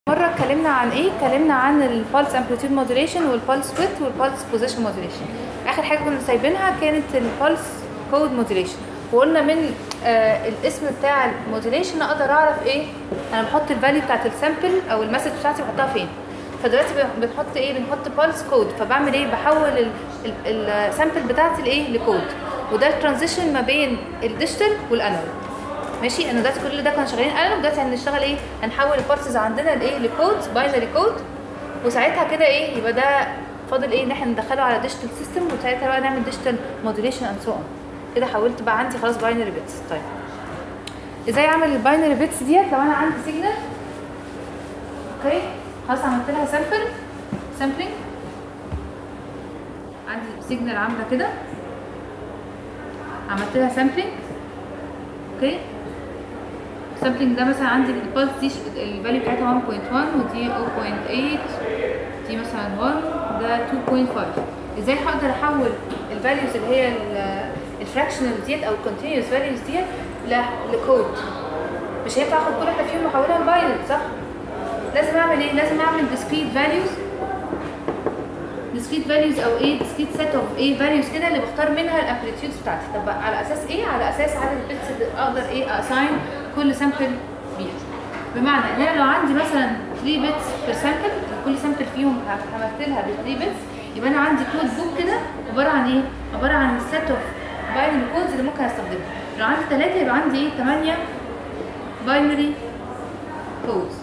مرة اتكلمنا عن ايه؟ اتكلمنا عن البالس امبليتيود موديليشن والبالس ويت والبالس بوزيشن موديليشن. اخر حاجة كنا سايبينها كانت البالس كود موديليشن. وقلنا من آه الاسم بتاع الموديليشن اقدر اعرف ايه؟ انا بحط الفاليو بتاعت السامبل او المسج بتاعتي بحطها فين. فدلوقتي بن- بنحط ايه؟ بنحط بالس كود فبعمل ايه؟ بحول السامبل بتاعتي لايه؟ لكود. وده الترانزيشن ما بين الديجيتال والانالوج. ماشي انا دلوقتي كل ده كنا شغالين انالوج دلوقتي هنشتغل ايه هنحول البارسز عندنا لايه لكود باينري كود وساعتها كده ايه يبقى ده فاضل ايه ان احنا ندخله على ديجيتال سيستم وساعتها بقى نعمل ديجيتال موديليشن اند سو اون كده حولت بقى عندي خلاص باينري بيتس طيب ازاي اعمل الباينري بيتس ديت لو انا عندي سيجنال اوكي خلاص عملت لها سامبل سامبلينج عندي سيجنال عامله كده عملت لها سامبلينج اوكي السامبلينج ده مثلا عندي البلس دي الفاليو بتاعتها 1.1 ودي 0.8 دي مثلا 1 ده 2.5 ازاي هقدر احول الفاليوز اللي هي الفراكشنال ديت او الكونتينوس فاليوز ديت ل- لكود مش هينفع اخد كل واحده فيهم واحولها لباينري صح لازم اعمل ايه لازم اعمل discrete values discrete values او ايه discrete set of ايه values كده اللي بختار منها الامبليتيودز بتاعتي طب على اساس ايه على اساس عدد البيتس اللي اقدر ايه اساين كل سامبل بيها بمعنى ان انا لو عندي مثلا 3 بيتس بير سامبل كل سامبل فيهم عملت لها ب 3 بيتس يبقى انا عندي كود بوك كده عباره عن ايه عباره عن السيت اوف باينري كودز اللي ممكن استخدمها لو عندي 3 يبقى عندي ايه 8 باينري كودز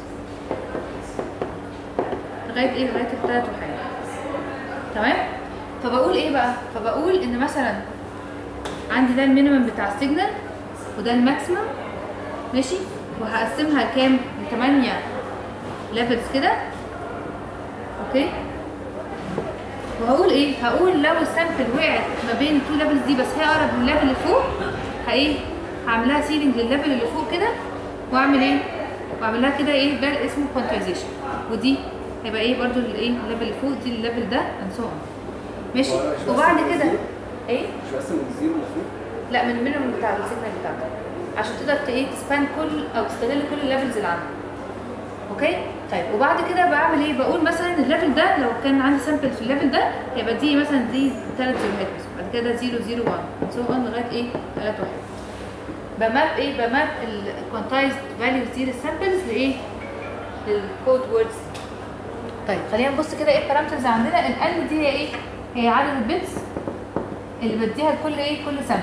لغايه ايه لغايه الثلاث وحاجه تمام فبقول ايه بقى فبقول ان مثلا عندي ده المينيمم بتاع السيجنال وده الماكسيمم ماشي وهقسمها كام ل 8 ليفلز كده اوكي وهقول ايه هقول لو السامبل وقعت ما بين التو ليفلز دي بس هي اقرب للليفل اللي فوق هايه هعملها سيلينج للليفل اللي فوق كده واعمل ايه واعمل لها كده ايه ده اسمه كوانتايزيشن ودي هيبقى ايه برضو الايه الليفل اللي فوق دي الليفل ده اند سو ماشي هو مش وبعد بقسم كده الزيرو؟ ايه مش بقسم الزيرو اللي فوق لا من المينيمم بتاع السيجنال بتاعتك عشان تقدر ت- ايه تسبان كل او تستغل كل الليفلز اللي عندك اوكي طيب وبعد كده بعمل ايه بقول مثلا الليفل ده لو كان عندي سامبل في الليفل ده هيبقى دي مثلا دي ثلاث زيروهات مثلا بعد كده 0 0 1 سو اون لغايه ايه 3 1 بماب ايه بماب الكوانتايزد فاليوز دي للسامبلز لايه للكود ووردز طيب خلينا نبص كده ايه البارامترز عندنا الان دي هي ايه هي عدد البيتس اللي بديها لكل ايه كل سامبل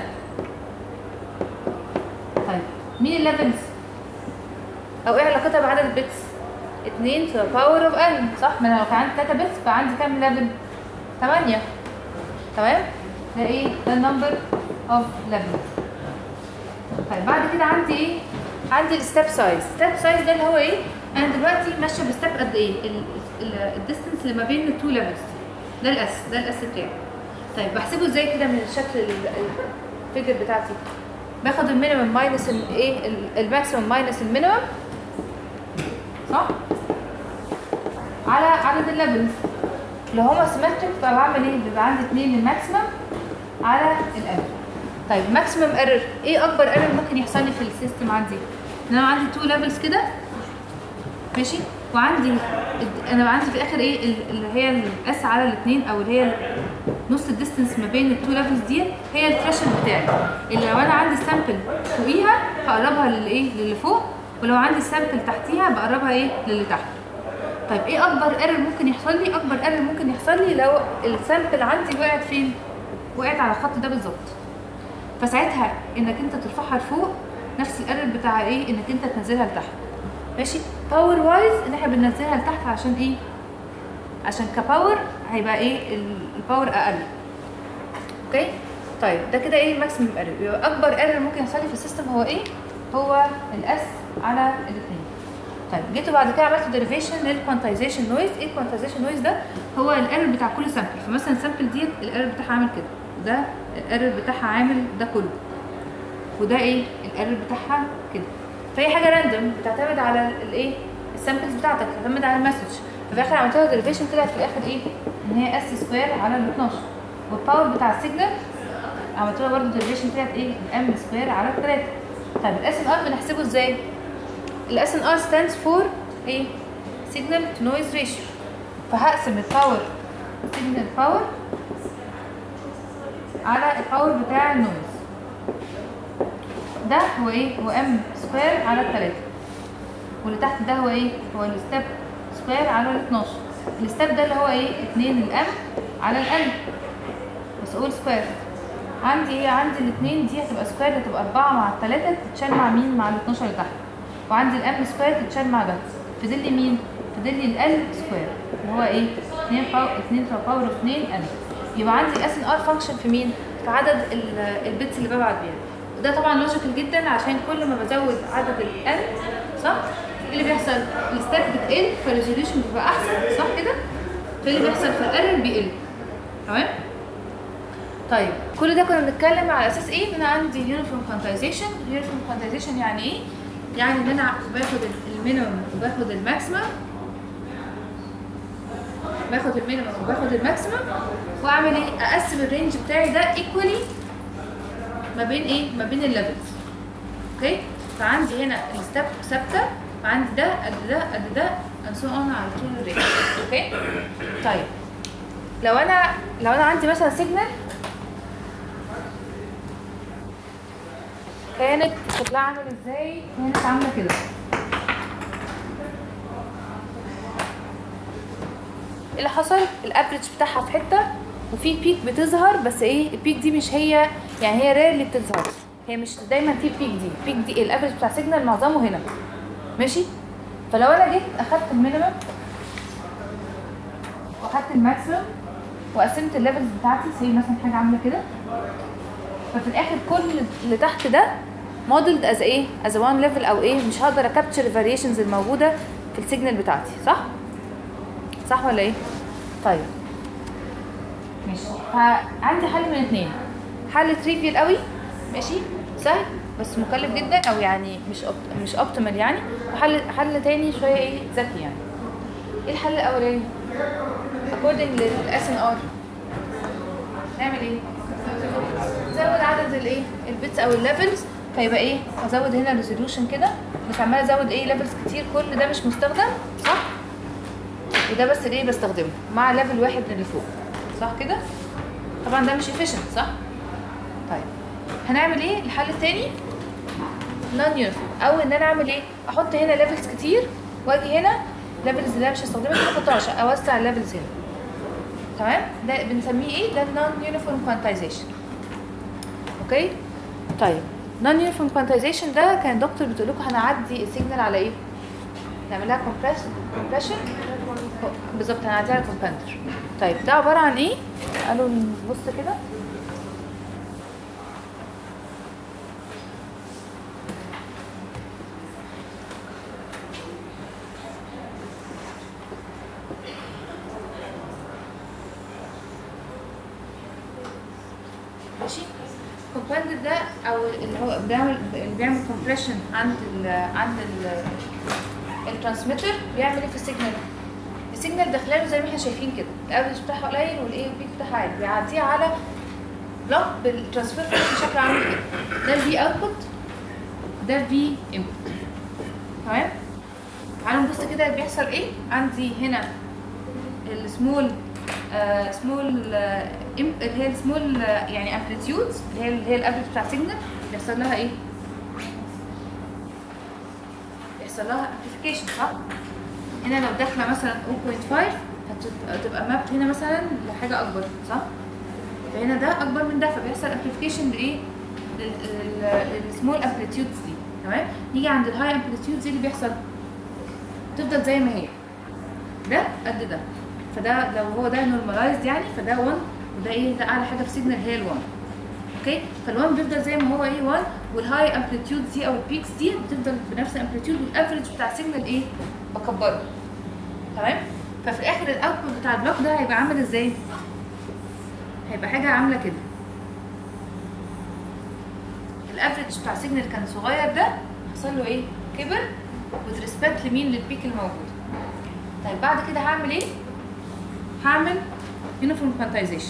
طيب مين الليفلز او ايه علاقتها بعدد البيتس 2 to the power of n صح ما انا لو كان عندي 3 بيتس بقى عندي كام ليفل 8 تمام ده ايه ده النمبر اوف ليفلز طيب بعد كده عندي ايه عندي الستيب سايز ستيب سايز ده اللي هو ايه انا دلوقتي ماشيه بستيب قد ايه الديستنس اللي ما بين التو ليفلز ده الاس ده الاس بتاعي طيب بحسبه ازاي كده من الشكل الفيجر بتاعتي باخد المينيمم ماينس الايه الماكسيمم ماينس المينيمم صح على عدد الليفلز لو هما سيمتريك فبعمل ايه بيبقى عندي 2 للماكسيمم على الافرج طيب ماكسيمم ايرور ايه اكبر ايرور ممكن يحصل لي في السيستم عندي ان انا عندي تو ليفلز كده ماشي وعندي انا عندي في الاخر ايه ال- اللي هي الاس على الاثنين او اللي هي نص الديستنس ما بين التو ليفلز ديت هي الثريشولد بتاعي اللي لو انا عندي السامبل فوقيها هقربها للايه للي فوق ولو عندي السامبل تحتيها بقربها ايه للي تحت طيب ايه اكبر ايرور ممكن يحصل لي اكبر ايرور ممكن يحصل لي لو السامبل عندي وقعت فين وقعت على الخط ده بالظبط فساعتها انك انت ترفعها لفوق نفس الايرور بتاع ايه انك انت تنزلها لتحت ماشي باور وايز ان احنا بننزلها لتحت عشان ايه عشان كباور هيبقى ايه ال- الباور اقل اوكي طيب ده كده ايه ماكسيمم ايرور يبقى اكبر ايرور ممكن يحصل لي في السيستم هو ايه هو الاس على الاثنين طيب جيت بعد كده عملت ديريفيشن للكوانتايزيشن نويز ايه الكوانتايزيشن نويز ده هو الايرور بتاع كل سامبل فمثلا السامبل ديت الايرور بتاعها عامل كده ده الايرور بتاعها عامل ده كله وده ايه الايرور بتاعها كده فهي حاجه راندوم بتعتمد على الايه السامبلز بتاعتك بتعتمد على المسج ففي الاخر عملت لها ديريفيشن طلعت في الاخر ايه ان هي اس سكوير على ال 12 والباور بتاع السيجنال عملت لها برضه ديريفيشن طلعت ايه الام سكوير على 3 طيب الاس ان ار بنحسبه ازاي الاس ان ار stands for ايه سيجنال تو نويز ريشيو فهقسم الباور سيجنال باور على الباور بتاع النويز ده هو ايه هو ام سكوير على التلاتة واللي تحت ده هو ايه هو الستيب سكوير على ال 12 الستيب ده اللي هو ايه 2 الام على الان بس اقول سكوير عندي ايه عندي الاثنين دي هتبقى سكوير هتبقى 4 مع التلاتة تتشال مع مين مع ال 12 اللي تحت وعندي الام سكوير تتشال مع ده فاضل لي مين فاضل لي ال سكوير اللي هو ايه 2 باور 2 باور اوف 2 ان يبقى عندي الاس ان ار فانكشن في مين في عدد ال- البيتس اللي ببعت بيها وده طبعا لوجيكال جدا عشان كل ما بزود عدد الان صح ايه اللي بيحصل الستيب بتقل فالريزوليوشن بيبقى احسن صح كده فاللي بيحصل فالايرور بيقل تمام طيب كل ده كنا بنتكلم على اساس ايه ان انا عندي يونيفورم كوانتايزيشن يونيفورم كوانتايزيشن يعني ايه يعني ان انا باخد المينيمم وباخد الماكسيمم باخد المينيمم وباخد الماكسيمم واعمل ايه اقسم الرينج بتاعي ده ايكوالي ما بين ايه ما بين الليفلز اوكي فعندي هنا الستيب ثابته وعندي ده قد ده قد ده and so on على طول الرينج اوكي طيب لو انا لو انا عندي مثلا سيجنال كانت شكلها عامل ازاي كانت عامله كده ايه اللي حصل الافريج بتاعها في حته وفي بيك بتظهر بس ايه البيك دي مش هي يعني هي رير اللي بتظهر هي مش دايما في بيك دي البيك دي الافريج بتاع سيجنال معظمه هنا ماشي فلو انا جيت اخدت المينيمم واخدت الماكسيمم وقسمت الليفلز بتاعتي زي مثلا حاجه عامله كده ففي الاخر كل اللي تحت ده موديلد از ايه از وان ليفل او ايه مش هقدر اكابتشر الفاريشنز الموجوده في السيجنال بتاعتي صح صح ولا ايه طيب ماشي فعندي حل من اتنين حل تريفيال قوي ماشي سهل بس مكلف جدا او يعني مش أوبت... مش اوبتيمال يعني وحل حل تاني شويه ايه ذكي يعني ايه الحل الاولاني according للاس ان ار نعمل ايه زود عدد الايه البيتس او الليفلز فيبقى ايه ازود هنا ريزوليوشن كده مش عماله ازود ايه ليفلز كتير كل ده مش مستخدم صح وده بس ليه بستخدمه مع ليفل واحد من اللي فوق صح كده طبعا ده مش efficient صح طيب هنعمل ايه الحل التاني نون يونيفورم او ان انا اعمل ايه احط هنا ليفلز كتير واجي هنا ليفلز اللي انا مش هستخدمها دي احطها اوسع الليفلز هنا تمام ده بنسميه ايه ده النون يونيفورم كوانتايزيشن اوكي طيب نون يونيفورم كوانتايزيشن ده كان الدكتور بتقول لكم هنعدي السيجنال على ايه نعمل لها كومبريشن كومبريشن بالظبط هنعديها على الكومباندر طيب ده عباره عن ايه قالوا نبص كده ماشي الكومباندر ده او اللي هو بيعمل اللي بيعمل كومبريشن عند ال عند ال الترانسميتر بيعمل ايه في السيجنال السيجنال داخلاله زي ما احنا شايفين كده الافرج بتاعها قليل والايه البيك بتاعها عالي بيعديه على بلوك بالترانسفير فانكشن شكله عامل كده ده الفي اوتبوت ده الفي انبوت تمام تعالوا نبص كده بيحصل ايه عندي هنا السمول سمول اللي هي السمول يعني امبليتيودز اللي هي اللي هي الافرج بتاع سيجنال بيحصل لها ايه؟ بيحصل لها امبليفيكيشن صح؟ هنا لو داخله مثلا 0.5 هتبقى ماب هنا مثلا لحاجه اكبر صح؟ فهنا ده اكبر من ده فبيحصل امبليفيكيشن لايه؟ للسمول امبليتيودز دي تمام؟ نيجي عند الهاي امبليتيودز دي اللي بيحصل تفضل زي ما هي ده قد ده فده لو هو ده نورماليزد يعني فده 1 وده ايه ده اعلى حاجه في سيجنال هي ال1 اوكي فال1 بيفضل زي ما هو ايه 1 والهاي امبليتيود دي او البيكس دي بتفضل بنفس الامبليتيود والافرج بتاع السيجنال ايه بكبره تمام ففي الاخر الاوتبوت بتاع البلوك ده هيبقى عامل ازاي هيبقى حاجه عامله كده الافرج بتاع السيجنال كان صغير ده حصل له ايه كبر with respect لمين للبيك الموجود طيب بعد كده هعمل ايه هعمل uniform quantization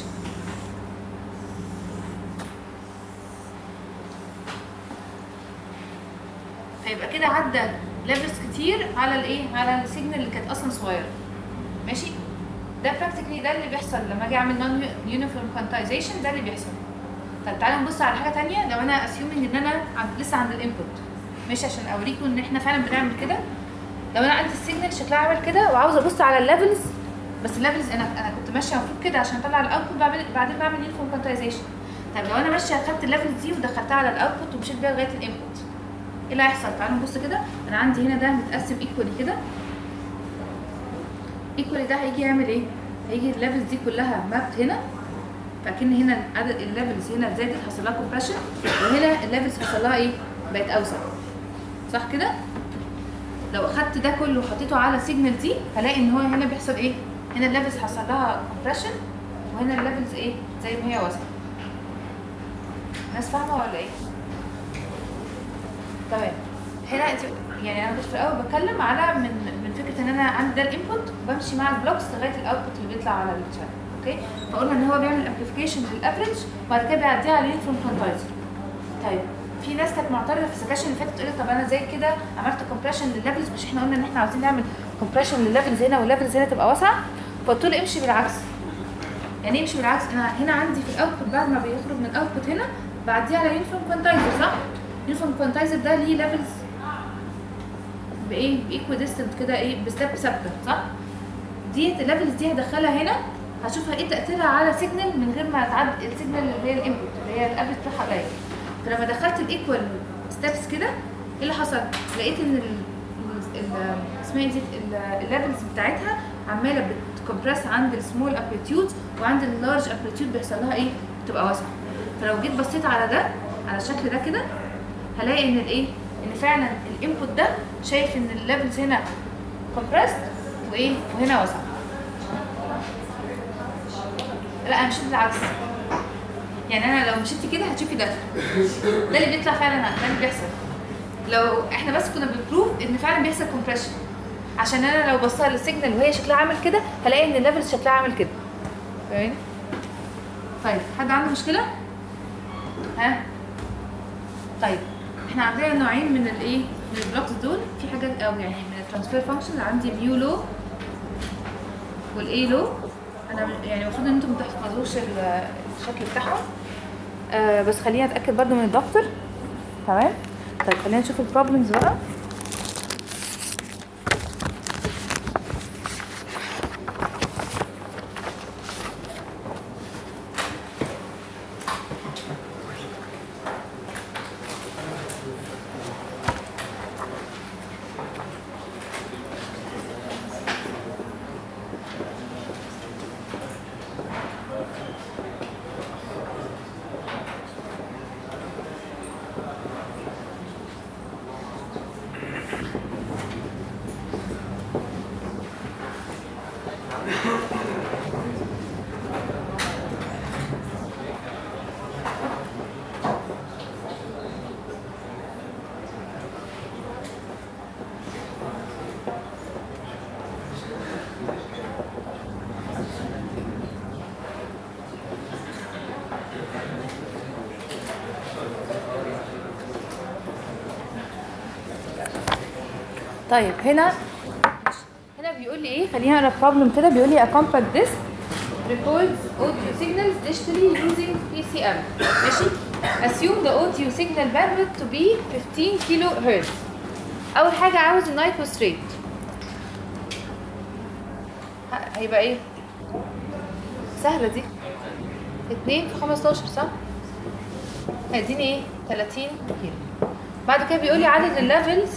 فيبقى كده عدى ليفلز كتير على الايه على السيجنال اللي كانت اصلا صغيره ماشي ده براكتيكلي ده اللي بيحصل لما اجي اعمل نون يونيفورم كوانتايزيشن ده اللي بيحصل طب تعالى نبص على حاجه تانية لو انا اسيومنج ان انا عند لسه عند الانبوت ماشي عشان اوريكم ان احنا فعلا بنعمل كده لو انا عندي السيجنال شكلها عامل كده وعاوزه ابص على الليفلز بس الليفلز انا انا كنت ماشيه المفروض كده عشان اطلع الاوتبوت بعمل بعدين بعمل يونيفورم كوانتايزيشن طب لو انا ماشيه خدت الليفلز دي ودخلتها على الاوتبوت ومشيت بيها لغايه الانبوت ايه اللي هيحصل تعالوا نبص كده انا عندي هنا ده متقسم ايكوالي كده ايكوالي ده هيجي يعمل ايه هيجي الليفلز دي كلها مابت هنا فاكن هنا عدد الليفلز هنا زادت حصل لها كومبريشن وهنا الليفلز حصل لها ايه بقت اوسع صح كده لو اخدت ده كله وحطيته على سيجنال دي هلاقي ان هو هنا بيحصل ايه هنا الليفلز حصل لها كومبريشن وهنا الليفلز ايه زي ما هي واسعه الناس فاهمه ولا ايه تمام هنا انت يعني انا كنت في الاول بتكلم على من من فكره ان انا عندي ده الانبوت وبمشي مع البلوكس لغايه الاوتبوت اللي بيطلع على الشانل اوكي فقلنا ان هو بيعمل امبليفيكيشن للافريج وبعد كده بيعديها على اليونيفورم كوانتايزر طيب في ناس كانت معترضه في السكاشن اللي فاتت تقول لي طب انا زي كده عملت كومبريشن للليفلز مش احنا قلنا ان احنا عاوزين نعمل كومبريشن للليفلز هنا والليفلز هنا تبقى واسعه فقلت له امشي بالعكس يعني ايه امشي بالعكس انا هنا عندي في الاوتبوت بعد ما بيخرج من الاوتبوت هنا بعديه على يونيفورم كوانتايزر صح؟ يونيفورم كوانتايزر ده ليه ليفلز بايه؟ بايكو ديستنت كده ايه بستيب ثابته صح؟ ديت الليفلز دي هدخلها هنا هشوفها ايه تاثيرها على سيجنال من غير ما تعدي السيجنال اللي هي الانبوت اللي هي الافريج بتاعها قليل فلما دخلت الايكوال ستيبس كده ايه اللي حصل؟ لقيت ان ال ال- اسمها ايه دي الليفلز بتاعتها عماله بتكمبرس عند السمول امبليتيود وعند اللارج امبليتيود بيحصل لها ايه؟ بتبقى واسعه فلو جيت بصيت على ده على الشكل ده كده هلاقي ان الايه؟ ان فعلا الانبوت ده شايف ان الليفلز هنا كومبرست وايه؟ وهنا واسعه لا انا مشيت بالعكس يعني انا لو مشيت كده هتشوفي ده ده اللي بيطلع فعلا ده اللي بيحصل لو احنا بس كنا بنبروف ان فعلا بيحصل كومبريشن عشان انا لو بصيت للسيجنال وهي شكلها عامل كده هلاقي ان الليفل شكلها عامل كده فاهمين طيب حد عنده مشكله ها طيب احنا عندنا نوعين من الايه من البلوكس دول في حاجات او يعني من الترانسفير فانكشن عندي اليو لو والاي لو انا يعني المفروض ان انتم ما تحفظوش ال- الشكل بتاعهم آه بس خليني اتاكد برضو من الدكتور تمام طيب خلينا نشوف البروبلمز بقى طيب هنا هنا بيقول لي ايه خلينا نقرا البروبلم كده بيقول لي a compact disc records audio signals digitally using PCM ماشي assume the audio signal bandwidth to be 15 كيلو هرتز اول حاجه عاوز النايت ريت هيبقى ايه سهله دي 2 في 15 صح هيديني ايه 30 كيلو بعد كده بيقول لي عدد الليفلز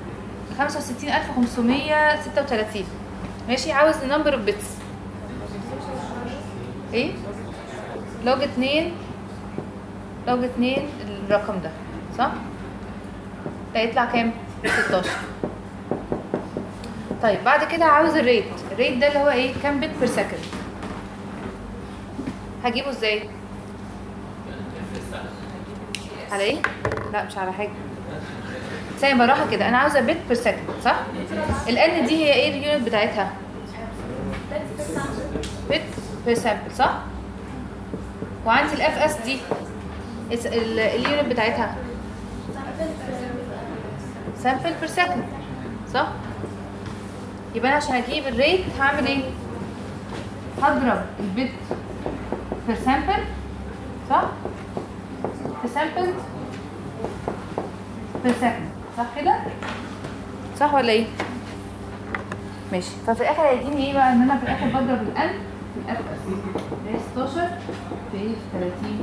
65536 ماشي عاوز النمبر اوف بيتس ايه لوج 2 لوج 2 الرقم ده صح ده يطلع كام 16 طيب بعد كده عاوز الريت الريت ده اللي هو ايه كام بت بير سكند هجيبه ازاي على ايه لا مش على حاجه ثانية بالراحة كده أنا عاوزة بت بير سكند صح؟ الان دي هي ايه اليونت بتاعتها؟ بت بير سامبل صح؟ وعندي الاف اس دي الس- ال- اليونت بتاعتها سامبل بير سكند صح يبقى انا عشان اجيب الريت هعمل ايه هضرب البت per sample صح per sample per second صح كده صح ولا ايه ماشي ففي الاخر هيديني ايه بقى ان انا في الاخر بضرب الان في الاف اس اللي هي 16 في ايه في 30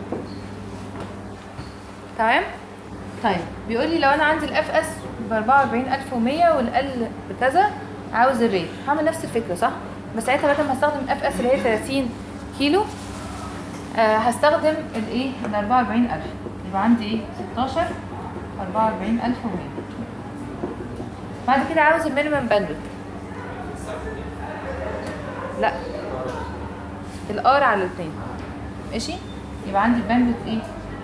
تمام طيب بيقول لي لو انا عندي الاف اس ب 44100 والال بكذا عاوز الريت هعمل نفس الفكره صح بس ساعتها بدل ما استخدم الاف اس اللي هي 30 كيلو آه هستخدم الايه ال 44000 يبقى عندي ايه 16 44100 بعد كده عاوز المينيمم باندويث لا الار على الاثنين ماشي يبقى عندي الباندويث ايه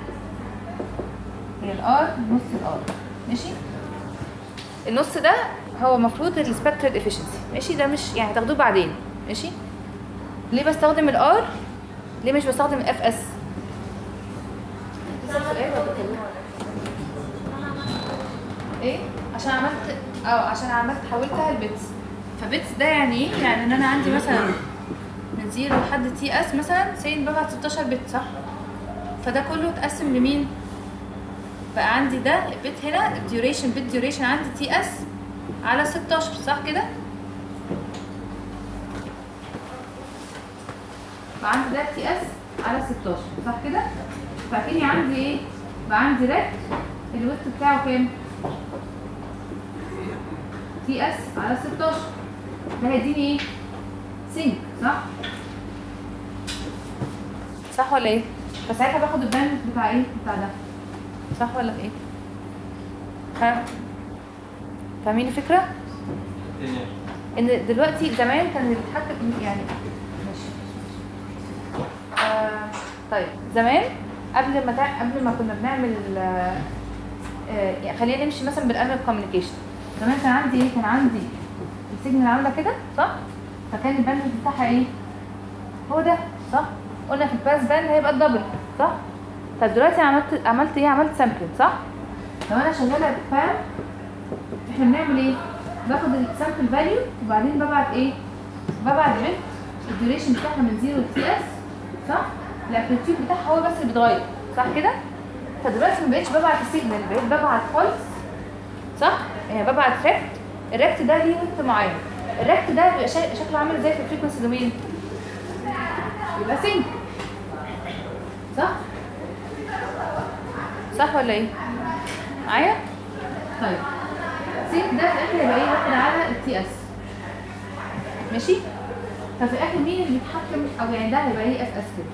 هي الار نص الار ماشي النص ده هو المفروض السبكترال افشنسي ماشي ده مش يعني هتاخدوه بعدين ماشي ليه بستخدم الار ليه مش بستخدم الاف اس ايه عشان عملت اه عشان عملت حولتها لبيتس فبيتس ده يعني ايه يعني ان انا عندي مثلا من زيرو لحد تي اس مثلا سين ببعت 16 بت صح فده كله اتقسم لمين بقى عندي ده البيت هنا الديوريشن بيت ديوريشن عندي تي اس على 16 صح كده فعندي ده تي اس على 16 صح كده فاكني عندي ايه بقى عندي ريت الويت بتاعه كام تي اس على 16 ده هيديني ايه سينك صح صح ولا ايه فساعتها باخد الباند بتاع ايه بتاع ده صح ولا ايه ها فاهمين الفكره ان دلوقتي زمان كان اللي بيتحكم يعني ماشي آه طيب زمان قبل ما تع... قبل ما كنا بنعمل آه آه يعني خلينا نمشي مثلا بالانال كوميونيكيشن زمان كان عندي ايه كان عندي السيجنال عامله كده صح فكان الباند بتاعها ايه هو ده صح قلنا في الباس باند هيبقى الدبل صح طب دلوقتي عملت عملت ايه عملت سامبلنج صح لو انا شغاله فاهم احنا بنعمل ايه باخد السامبل فاليو وبعدين ببعت ايه ببعت بت الديوريشن بتاعها من 0 لتي اس صح الامبليتيود بتاعها هو بس اللي بيتغير صح كده فدلوقتي ما بقتش ببعت السيجنال بقيت ببعت بولس صح يعني ببعت ريكت الريكت ده ليه وقت معين الريكت ده بيبقى شا- شكله عامل زي في الفريكونسي دومين يبقى سينك صح صح ولا ايه معايا طيب سينك ده في الاخر يبقى ايه واخد على التي اس ماشي ففي الاخر مين اللي بيتحكم او يعني ده هيبقى ايه اف اس كده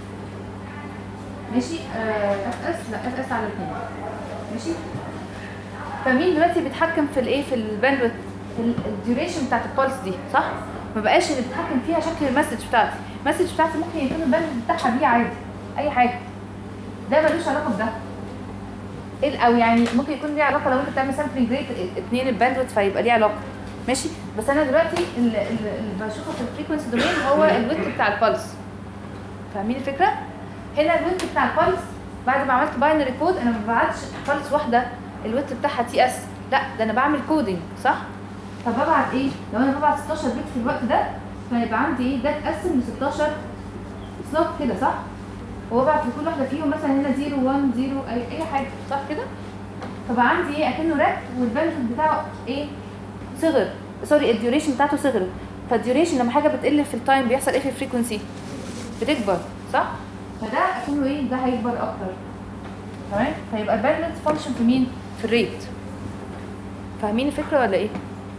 ماشي اف اس لا اف اس على الاثنين ماشي فمين دلوقتي بيتحكم في الايه في الباندويث الديوريشن بتاعت البولس دي صح ما بقاش اللي بيتحكم فيها شكل المسج بتاعتي المسج بتاعتي ممكن يكون الباندويث بتاعها دي عادي اي حاجه ده ملوش علاقه بده إيه- او يعني ممكن يكون ليه علاقه لو انت بتعمل سامبلنج ريت اتنين الباندويث فيبقى ليه علاقه ماشي بس انا دلوقتي ال- ال- اللي بشوفه في الفريكونسي دومين هو الويت بتاع البلس فاهمين الفكره هنا الويت بتاع البلس بعد ما عملت باينري كود انا ما ببعتش بلس واحده الويت بتاعها تي اس لا ده انا بعمل كودنج صح فببعت ايه لو انا ببعت 16 بت في الوقت ده فيبقى عندي ايه ده اتقسم ل 16 سلوت كده صح وببعت لكل واحده فيهم مثلا هنا 0 1 0 اي اي حاجه صح كده فبقى عندي ايه اكنه ريت والباندويث بتاعه ايه صغر سوري الديوريشن بتاعته صغرت فالديوريشن لما حاجه بتقل في التايم بيحصل ايه في الفريكونسي بتكبر صح فده اكنه ايه ده هيكبر اكتر تمام فيبقى الباندويث فانكشن في مين في الريت فاهمين الفكره ولا ايه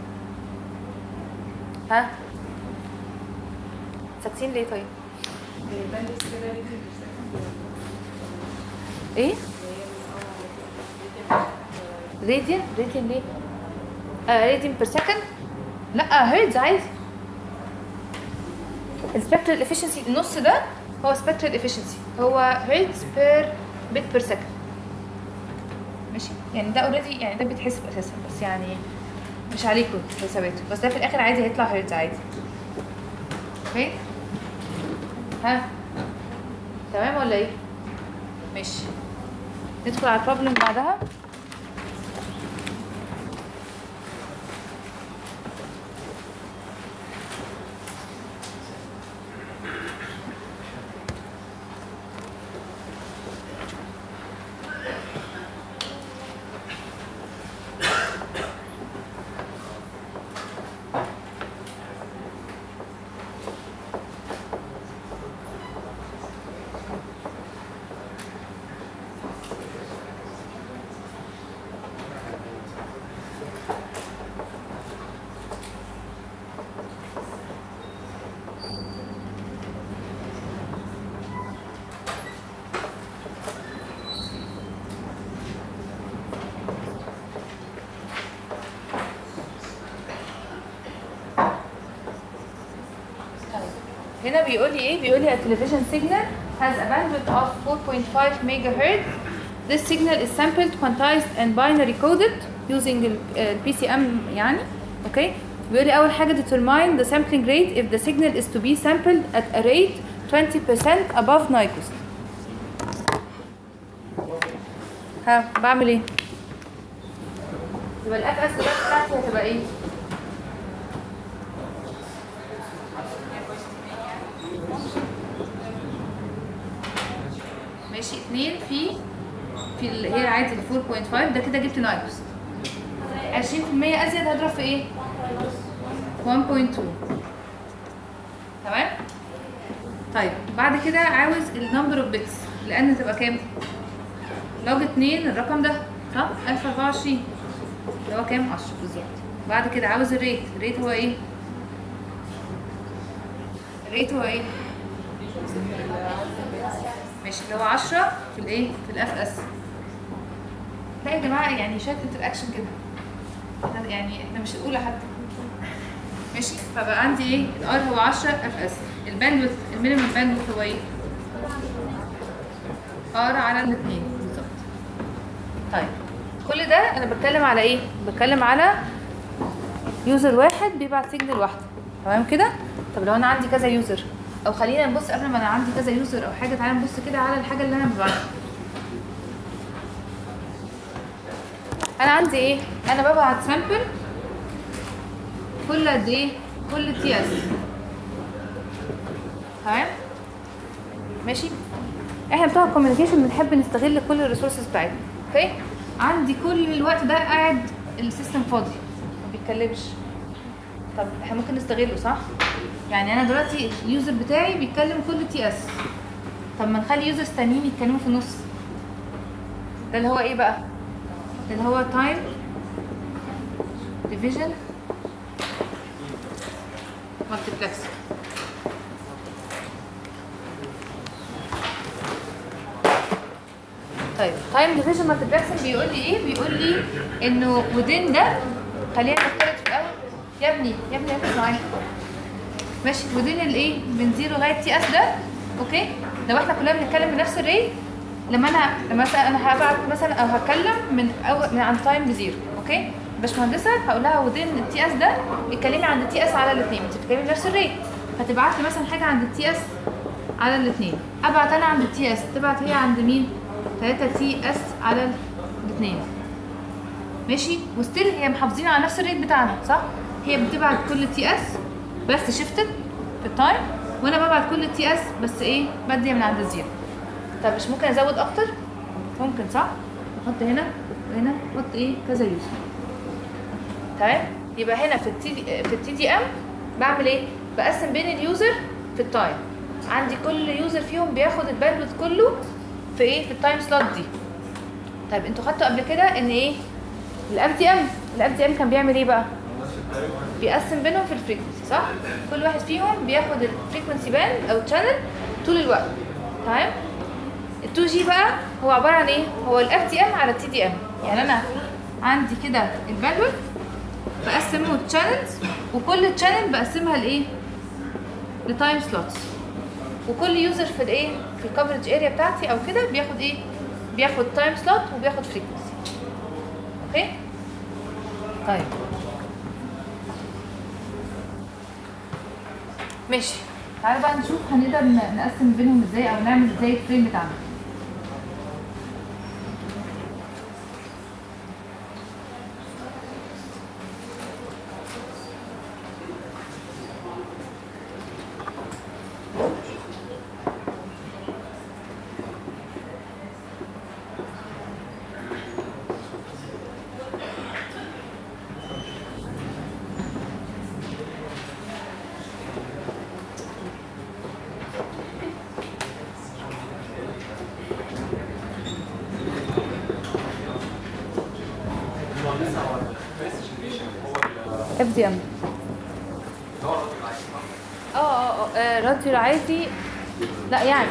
ها ساكتين ليه طيب ايه راديان راديان ليه آه راديان بير سكند لا هيرتز عادي السبكترال افشنسي النص ده هو سبكترال افشنسي هو هيرتز بير بت بير سكند ماشي يعني ده اوريدي يعني ده بيتحسب اساسا بس يعني مش عليكم حساباته بس ده في الاخر عادي هيطلع هيرتز عادي اوكي ها تمام ولا ايه ماشي ندخل على البروبلم بعدها هنا بيقول لي ايه بيقول لي a television signal has a bandwidth of 4.5 megahertz this signal is sampled quantized and binary coded using ال ال PCM يعني اوكي بيقول لي اول حاجه determine the sampling rate if the signal is to be sampled at a rate 20% above Nyquist ها بعمل ايه يبقى الاف اس بتاعتي هتبقى ايه ماشي اتنين في في اللي هي عادي ال 4.5 ده كده جبت نايكوست 20% ازيد هضرب في ايه 1.2 تمام طيب بعد كده عاوز النمبر اوف بيتس لان تبقى كام لوج 2 الرقم ده صح 1024 اللي هو كام 10 بالظبط بعد كده عاوز الريت الريت هو ايه الريت هو ايه ماشي اللي هو 10 في الايه في الاف اس لا يا جماعه يعني شويه انتراكشن كده إحنا يعني احنا مش الاولى حتى ماشي فبقى عندي ايه الار هو 10 اف اس الباندوث المينيمم باندوث هو ايه ار على الاثنين بالظبط طيب كل ده انا بتكلم على ايه بتكلم على يوزر واحد بيبعت سيجنال واحده تمام كده طب لو انا عندي كذا يوزر او خلينا نبص قبل ما انا عندي كذا يوزر او حاجه تعالى نبص كده على الحاجه اللي انا ببعتها انا عندي ايه انا ببعت سامبل كل قد ايه كل تي اس تمام ماشي احنا بتوع الكوميونيكيشن بنحب نستغل كل الريسورسز بتاعتنا اوكي عندي كل الوقت ده قاعد السيستم فاضي ما بيتكلمش طب احنا ممكن نستغله صح يعني انا دلوقتي اليوزر بتاعي بيتكلم كل تي اس طب ما نخلي يوزرز تانيين يتكلموا في النص ده اللي هو ايه بقى اللي هو تايم ديفيجن مالتيبلكس طيب تايم ديفيجن مالتيبلكسنج بيقول لي ايه بيقول لي انه ودين ده خلينا نفترض في الاول يا ابني يا ابني ركز معايا ماشي ودين الايه من زيرو لغايه تي اس ده اوكي لو احنا كلنا بنتكلم بنفس الريت لما انا لما مثلا انا هبعت مثلا او هتكلم من أول من عن تايم بزيرو اوكي باشمهندسه هقول لها ودين التي اس ده اتكلمي عند التي اس على الاثنين انت بتتكلمي بنفس الريت فتبعت لي مثلا حاجه عند التي اس على الاثنين ابعت انا عند التي اس تبعت هي عند مين 3 تي اس على الاثنين ماشي وستيل هي محافظين على نفس الريت بتاعنا صح هي بتبعت كل تي اس بس شفتت في التايم وانا ببعت كل تي اس بس ايه بدي من عند الزيرو طب مش ممكن ازود اكتر ممكن صح احط هنا وهنا احط ايه كذا يوزر تمام يبقى هنا في التي في التي دي ام بعمل ايه بقسم بين اليوزر في التايم عندي كل يوزر فيهم بياخد الباندويث كله في ايه في التايم سلوت دي طيب انتوا خدتوا قبل كده ان ايه الاف دي ام الاف دي ام كان بيعمل ايه بقى بيقسم بينهم في الفريكونسي صح كل واحد فيهم بياخد الفريكونسي باند او تشانل طول الوقت تمام ال 2 جي بقى هو عباره عن ايه هو الاف دي ام على التي دي ام يعني انا عندي كده الباندويث بقسمه تشانلز وكل تشانل بقسمها لايه لتايم سلوتس وكل يوزر في الايه في الكفرج اريا بتاعتي او كده بياخد ايه بياخد تايم سلوت وبياخد فريكونسي اوكي طيب ماشي تعالوا بقى نشوف هنقدر ن- نقسم بينهم ازاي او نعمل ازاي الفريم بتاعنا اف دي ام اه اه اه راديو العادي لا يعني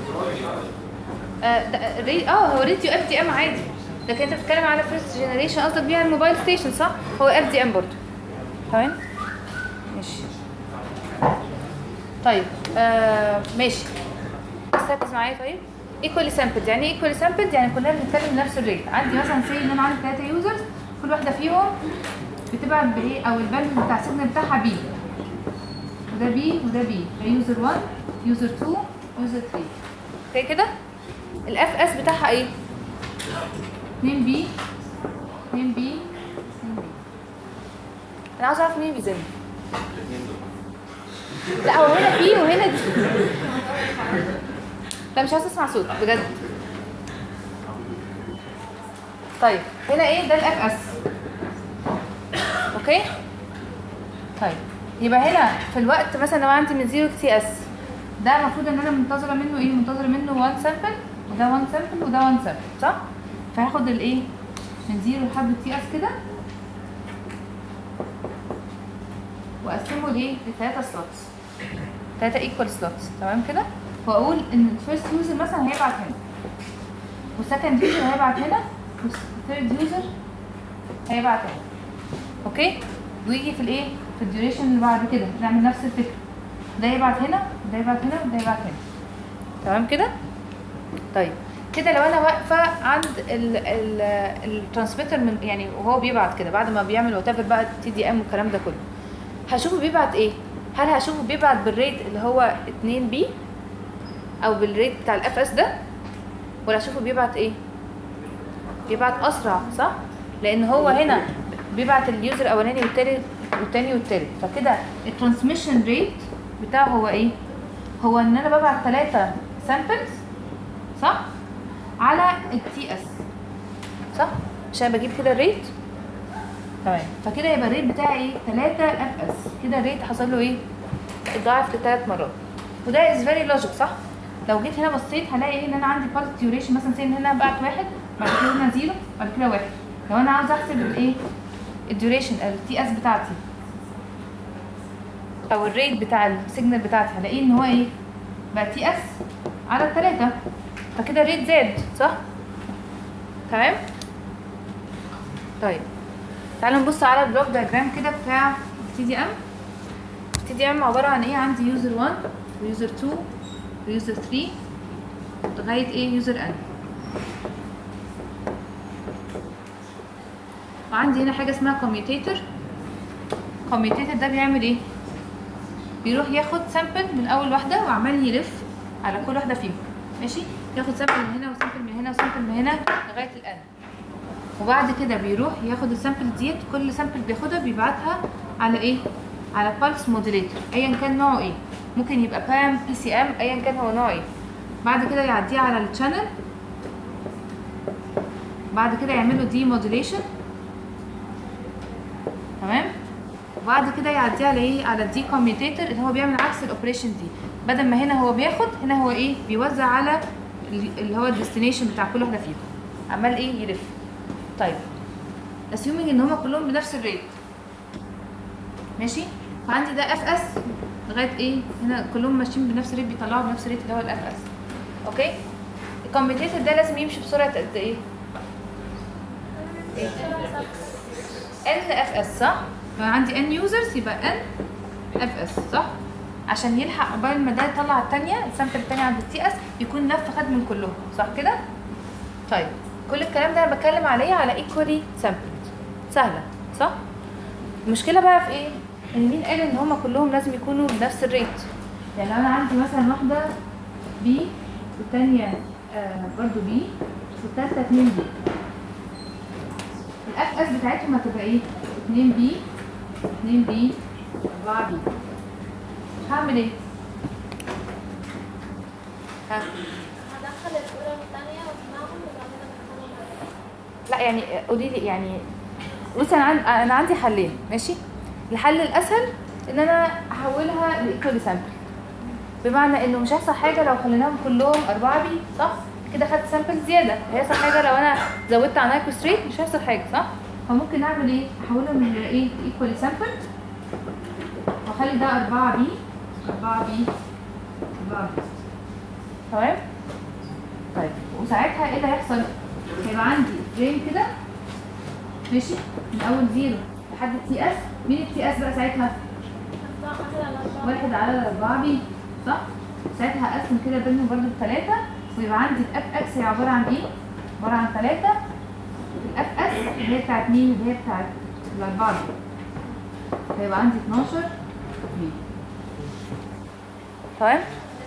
اه ده- ري- اه هو راديو اف دي ام عادي لكن انت بتتكلم على فيرست جنريشن قصدك بيها الموبايل ستيشن صح هو اف دي ام برضه تمام ماشي طيب آه ماشي بس ركز معايا طيب ايكوالي سامبلد يعني ايه ايكوالي سامبلد يعني كلنا بنتكلم نفس الريت عندي مثلا سي ان انا عندي ثلاثه يوزرز كل واحده فيهم بتبعت بايه او الباند بتاع السيجنال بتاعها بي وده بي وده بي ده يوزر 1 يوزر 2 يوزر 3 اوكي كده الاف اس بتاعها ايه 2 بي 2 بي 2 بي انا عاوز اعرف مين بيزن لا هو هنا في وهنا دي لا مش عايز اسمع صوت بجد طيب هنا ايه ده الاف اس اوكي طيب يبقى هنا في الوقت مثلا لو عندي من 0 تي اس ده المفروض ان انا منتظره منه ايه منتظره منه 1 سامبل وده 1 سامبل وده 1 سامبل صح فهاخد الايه من 0 لحد تي اس كده واقسمه لايه لثلاثه سلوتس ثلاثه ايكوال سلوتس تمام كده واقول ان الفيرست يوزر مثلا هيبعت هنا والسكند يوزر هيبعت هنا والثيرد يوزر هيبعت هنا اوكي ويجي في الايه في الديوريشن اللي بعد كده نعمل نفس الفكره ده يبعت هنا وده يبعت هنا وده يبعت هنا تمام كده طيب كده لو انا واقفه عند الترانسميتر من يعني وهو بيبعت كده بعد ما بيعمل وات بقى تي دي ام والكلام ده كله هشوفه بيبعت ايه هل هشوفه بيبعت بالريت اللي هو 2 بي او بالريت بتاع الاف اس ده ولا اشوفه بيبعت ايه بيبعت اسرع صح لان هو هنا بيبعت اليوزر الاولاني والتاني والتاني والتالت فكده الترانسميشن ريت بتاعه هو ايه هو ان انا ببعت ثلاثة سامبلز صح على التي اس صح عشان بجيب كده الريت تمام فكده يبقى الريت بتاعي ايه 3 اف اس كده الريت حصل له ايه اتضاعف لثلاث مرات وده از فيري لوجيك صح لو جيت هنا بصيت هلاقي ايه ان انا عندي بالس ديوريشن مثلا سي ان هنا بعت واحد بعد كده هنا زيرو بعد كده واحد لو انا عاوز احسب الايه الديوريشن التي اس بتاعتي او الريت بتاع السيجنال بتاعتي هلاقيه ان هو ايه بقى تي اس على الثلاثة فكده الريت زاد صح تمام طيب تعالوا نبص على البلوك دياجرام كده بتاع تي دي ام تي دي ام عباره عن ايه عندي يوزر 1 ويوزر 2 ويوزر 3 لغايه ايه يوزر ان وعندي هنا حاجه اسمها كوميوتيتور كوميوتيتور ده بيعمل ايه بيروح ياخد سامبل من اول واحده وعمال يلف على كل واحده فيهم ماشي ياخد سامبل من هنا وسامبل من هنا وسامبل من هنا لغايه الان وبعد كده بيروح ياخد السامبل ديت كل سامبل بياخدها بيبعتها على ايه على بالس موديليتور ايا كان نوعه ايه ممكن يبقى بام بي سي ام ايا كان هو نوعه ايه بعد كده يعديه على الشانل بعد كده يعملوا دي موديليشن تمام وبعد كده يعديه على ايه على الدي كوميوتيتور اللي هو بيعمل عكس الاوبريشن دي بدل ما هنا هو بياخد هنا هو ايه بيوزع على اللي هو الديستنيشن بتاع كل واحده فيهم عمال ايه يلف طيب assuming ان هما كلهم بنفس الريت ماشي فعندي ده اف اس لغايه ايه هنا كلهم ماشيين بنفس الريت بيطلعوا بنفس الريت اللي هو الاف اس اوكي الكومبيتيتور ده لازم يمشي بسرعه قد ايه ان اف اس صح لو عندي ان يوزرز يبقى ان اف اس صح عشان يلحق قبل ما ده يطلع الثانيه السامبل الثانيه عند التي اس يكون لف خد من كلهم صح كده طيب كل الكلام ده انا بتكلم عليه على ايكوالي سامبل سهله صح المشكله بقى في ايه ان مين قال ان هما كلهم لازم يكونوا بنفس الريت يعني لو انا عندي مثلا واحده بي والثانيه آه برضو بي والثالثه 2 بي الاف اس بتاعتهم هتبقى ايه 2 بي 2 بي 4 بي هعمل ايه ها هدخل الأولى والثانية واسمعهم وبعد كده ادخلهم لا يعني قولي لي يعني بصي انا عن- انا عندي حلين ماشي الحل الاسهل ان انا احولها لايكوالي سامبل بمعنى انه مش هيحصل حاجه لو خليناهم كلهم 4 بي صح كده خدت سامبل زياده هيحصل حاجه لو انا زودت عن ايكوس ريت مش هيحصل حاجه صح فممكن اعمل ايه احولهم لايه ايكوالي سامبل واخلي ده 4 بي 4 بي 4 بي تمام طيب وساعتها ايه اللي هيحصل هيبقى عندي فريم كده ماشي من اول زيرو لحد التي اس مين التي اس بقى ساعتها أربعة مثلا أربعة واحد على أربعة بي صح؟ ساعتها أقسم كده بينهم برضو بتلاتة ويبقى عندي الأف أكس هي عبارة عن إيه؟ عبارة عن تلاتة الأف أس اللي هي بتاعت مين؟ اللي هي بتاعت الأربعة بي فيبقى عندي 12 بي تمام؟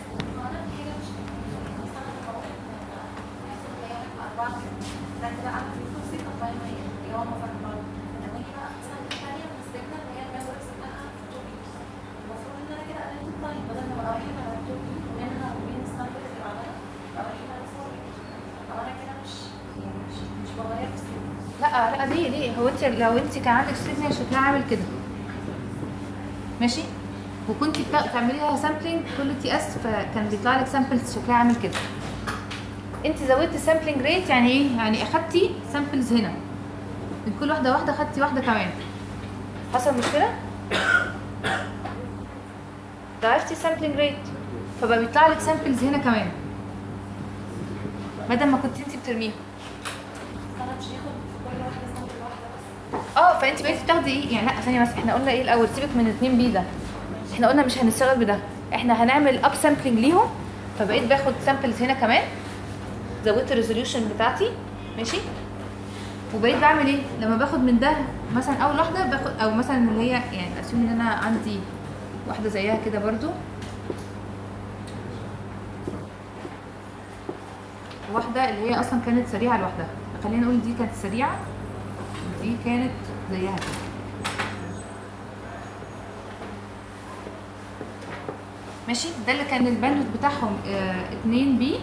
لا لا ليه ليه هو انت لو انت كان عندك سيجنال شكلها عامل كده ماشي وكنت بتا- بتعمليها سامبلينج كل تي اس فكان بيطلع لك سامبلز شكلها عامل كده انت زودتي سامبلينج ريت يعني ايه يعني اخدتي سامبلز هنا من كل واحده واحده اخدتي واحده كمان حصل مشكله ضعفتي سامبلينج ريت فبقى بيطلع لك سامبلز هنا كمان بدل ما كنت انت بترميها اه فانت بقيتي بتاخدي ايه يعني لا ثانيه بس احنا قلنا ايه الاول سيبك من 2 بي ده احنا قلنا مش هنشتغل بده احنا هنعمل اب سامبلينج ليهم فبقيت باخد سامبلز هنا كمان زودت الريزوليوشن بتاعتي ماشي وبقيت بعمل ايه لما باخد من ده مثلا اول واحده باخد او مثلا اللي هي يعني اسيوم ان انا عندي واحده زيها كده برضو واحده اللي هي اصلا كانت سريعه لوحدها خلينا نقول دي كانت سريعه دي كانت زيها كده ماشي ده اللي كان الباندوت بتاعهم آه 2 بي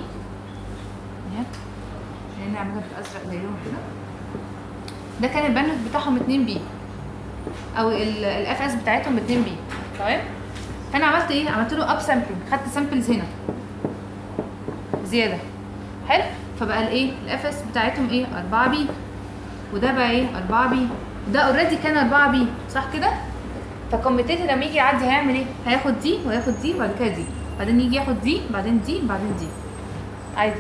خلينا نعملها بالازرق زيهم كده ده كان الباندوت بتاعهم 2 بي او الاف اس بتاعتهم 2 بي تمام فانا عملت ايه عملت له اب سامبلنج خدت سامبلز هنا زياده حلو فبقى الايه الاف اس بتاعتهم ايه 4 بي وده بقى ايه 4 بي وده اوريدي كان 4 بي صح كده فالكوميتيتور لما يجي يعدي هيعمل ايه هياخد دي وياخد دي وبعد كده دي بعدين يجي ياخد دي بعدين دي بعدين دي عادي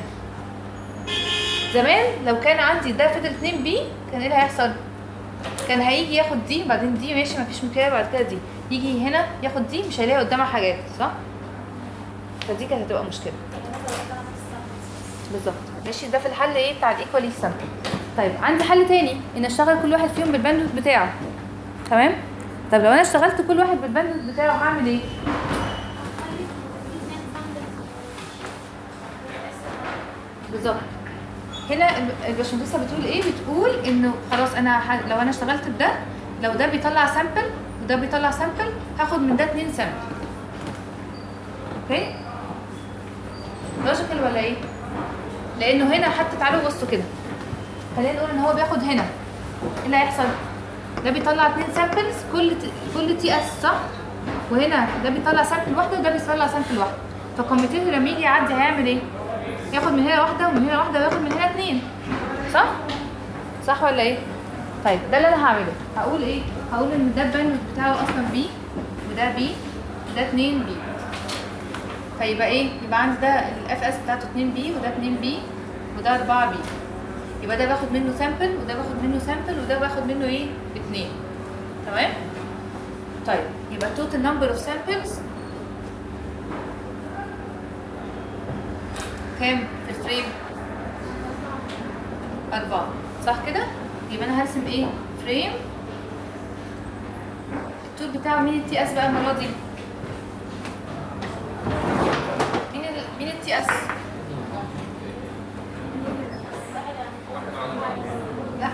زمان لو كان عندي ده فضل 2 بي كان ايه اللي هيحصل كان هيجي ياخد دي بعدين دي ماشي مفيش مشكله بعد كده دي يجي هنا ياخد دي مش هيلاقي قدامها حاجات صح فدي كانت هتبقى مشكله بالظبط ماشي ده في الحل ايه بتاع الايكوالي سامبل طيب عندي حل تاني ان اشتغل كل واحد فيهم بالباندوت بتاعه تمام طب لو انا اشتغلت كل واحد بالباندوت بتاعه هعمل ايه بالظبط هنا الب- الباشمهندسه بتقول ايه بتقول انه خلاص انا ح... لو انا اشتغلت بده لو ده بيطلع سامبل وده بيطلع سامبل هاخد من ده اتنين سامبل اوكي لوجيكال ولا ايه لانه هنا حتى تعالوا بصوا كده خلينا نقول ان هو بياخد هنا ايه اللي هيحصل ده بيطلع اتنين سامبلز كل ت... كل تي اس صح وهنا ده بيطلع سامبل واحده وده بيطلع سامبل واحده فالكمبيوتر لما يجي يعدي هيعمل ايه ياخد من هنا واحده ومن هنا واحده وياخد من هنا اتنين صح صح ولا ايه طيب ده اللي انا هعمله هقول ايه هقول ان ده الباندويث بتاعه اصلا بي وده بي وده 2 بي فيبقى ايه يبقى عندي ده الاف اس بتاعته 2 بي وده 2 بي وده 4 بي يبقى ده باخد منه سامبل وده باخد منه سامبل وده باخد منه ايه اتنين تمام طيب يبقى total number of samples كام في الفريم أربعة صح كده يبقى أنا هرسم ايه فريم الطول بتاعه مين التي اس بقى المرة دي مين ال... مين التي اس لا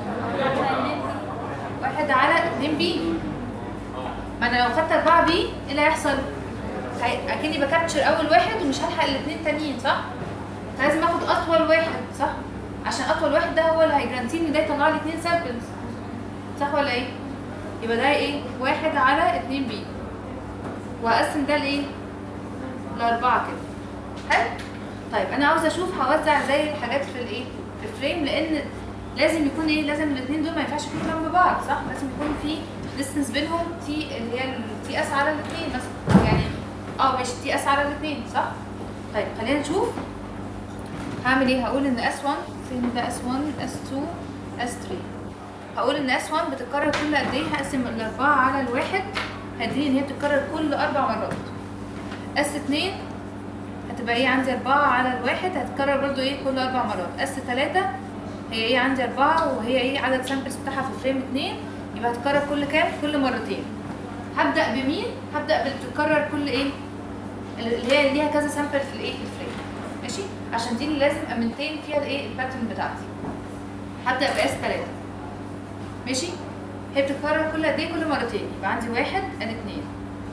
واحد على اتنين بي ما انا لو خدت اربعة بي ايه اللي هيحصل؟ هي- اكني بكابتشر اول واحد ومش هلحق الاثنين تانيين صح؟ فلازم اخد اطول واحد صح؟ عشان اطول واحد ده هو اللي هيجرانتيني ده يطلع لي اتنين سامبلز صح ولا ايه؟ يبقى ده ايه؟ واحد على اتنين بي واقسم ده لايه؟ لاربعة كده حلو؟ طيب انا عاوزه اشوف هوزع ازاي الحاجات في الايه؟ في الفريم لان لازم يكون ايه؟ لازم الاثنين دول ما ينفعش يكونوا جنب بعض صح؟ لازم يكون في ديستنس بينهم تي اللي هي التي اس على الاثنين مثلا يعني اه ماشي تي اس على الاثنين صح؟ طيب خلينا نشوف هعمل ايه؟ هقول ان اس 1 فين ده اس 1 اس 2 اس 3 هقول ان اس 1 بتتكرر كل قد ايه؟ هقسم الاربعه على الواحد هيديني ان هي بتتكرر كل اربع مرات اس اتنين هتبقى ايه عندي اربعة على الواحد هتتكرر برضو ايه كل اربع مرات اس تلاتة هي ايه عندي اربعة وهي ايه عدد سامبلز بتاعها في فريم اتنين يبقى هتتكرر كل كام كل مرتين هبدأ بمين هبدأ باللي بتتكرر كل ايه اللي هي ليها كذا سامبل في الايه في الفريم ماشي عشان دي اللي لازم امنتين فيها الايه الباترن بتاعتي هبدأ باس تلاتة ماشي هي بتتكرر كل قد ايه كل مرتين يبقى عندي واحد ادي اتنين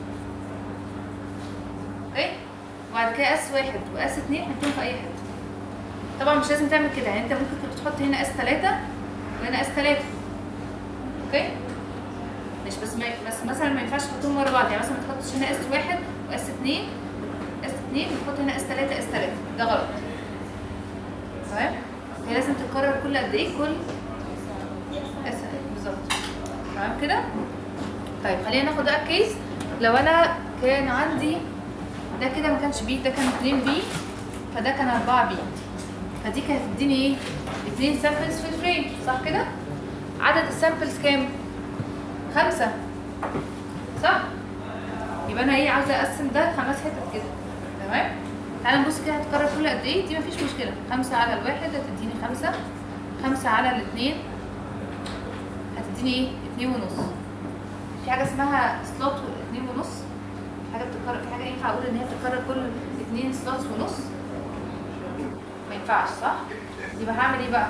اوكي وبعد كده اس واحد واس اتنين حطهم في اي حته طبعا مش لازم تعمل كده يعني انت ممكن كنت تحط هنا اس تلاتة وهنا اس تلاتة اوكي مش بس ما بس مثلا ما ينفعش تحطهم ورا بعض يعني مثلا ما تحطش هنا اس واحد واس اتنين اس اتنين وتحط هنا اس تلاتة اس تلاتة ده غلط تمام هي لازم تتكرر كل قد ايه كل اس بالظبط تمام كده طيب خلينا ناخد بقى كيس لو انا كان عندي ده كده ما كانش بي ده كان 2 بي فده كان 4 بي فدي كانت هتديني ايه 2 سامبلز في الفريم صح كده عدد السامبلز كام خمسة صح يبقى انا ايه عاوزه اقسم ده خمس حتت كده تمام تعالى نبص كده هتكرر كل قد ايه دي مفيش مشكله خمسة على الواحد هتديني خمسة خمسة على الاثنين هتديني ايه اتنين ونص في حاجه اسمها سلوت اتنين ونص حاجه بتتكرر في حاجه ينفع اقول ان هي بتتكرر كل اتنين سلوتس ونص ما ينفعش صح يبقى هعمل ايه بقى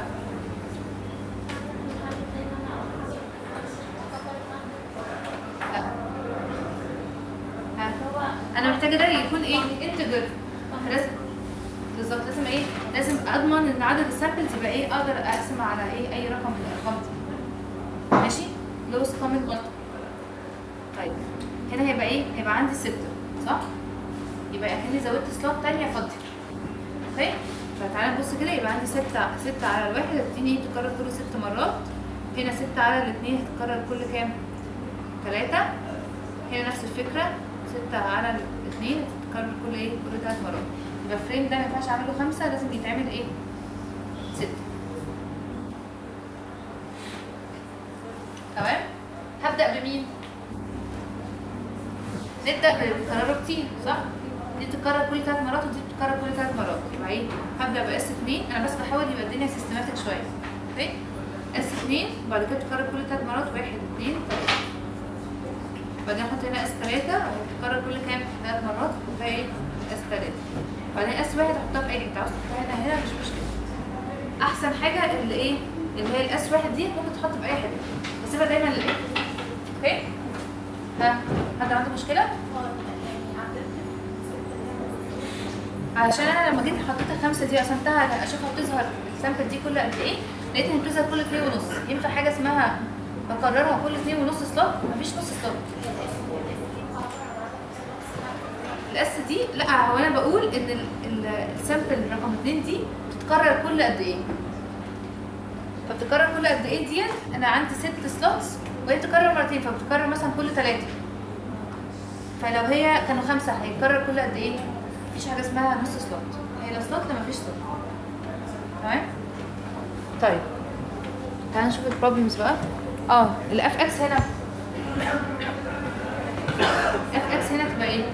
لا ها انا محتاجه ده يكون ايه انتجر لازم بالظبط لازم ايه لازم اضمن ان عدد السامبلز يبقى ايه اقدر اقسم على ايه اي رقم من الارقام دي ماشي لوست كومن مالتيبل طيب هنا هيبقى ايه هيبقى عندي ستة صح يبقى اكني زودت سلوت تانية فاضية اوكي فتعالى نبص كده يبقى عندي ستة ستة على الواحد هتديني ايه تتكرر كل ست مرات هنا ستة على الاثنين هتتكرر كل كام تلاتة هنا نفس الفكرة ستة على الاثنين هتتكرر كل ايه كل تلات مرات يبقى الفريم ده ما ينفعش اعمله خمسة لازم يتعمل ايه ستة تمام هبدأ بمين نبدأ بتكرره كتير صح دي بتتكرر كل ثلاث مرات ودي بتتكرر كل ثلاث مرات يبقى ايه هبدأ باس 2 انا بس بحاول يبقى الدنيا سيستماتيك شوية اوكي اس 2 بعد كده بتتكرر كل ثلاث مرات واحد اثنين ثلاثة بعدين احط هنا اس 3 بتتكرر كل كام ثلاث مرات وفيها ايه اس 3 بعدين اس واحد احطها في اي حتة عاوز تحطها هنا هنا مش مشكلة احسن حاجة اللي ايه اللي هي الاس واحد دي ممكن تحط في اي حتة بسيبها دايما للاخر اوكي ها حد عنده مشكلة؟ علشان انا لما جيت حطيت الخمسه دي قسمتها اشوفها بتظهر السامبل دي كل قد ايه لقيت ان بتظهر كل اتنين ونص ينفع حاجه اسمها بكررها كل اتنين ونص سلوت مفيش نص سلوت الاس دي لا هو انا بقول ان ال- ال- السامبل رقم اتنين دي بتتكرر كل قد ايه فبتتكرر كل قد ايه دي انا عندي ست سلوتس وهي بتتكرر مرتين فبتتكرر مثلا كل ثلاثه فلو هي كانوا خمسه هيتكرر كل قد ايه مفيش حاجه اسمها نص سلوت هي لا سلوت لا مفيش سلوت تمام طيب تعال نشوف البروبلمز بقى اه الاف اكس هنا اف اكس هنا تبقى ايه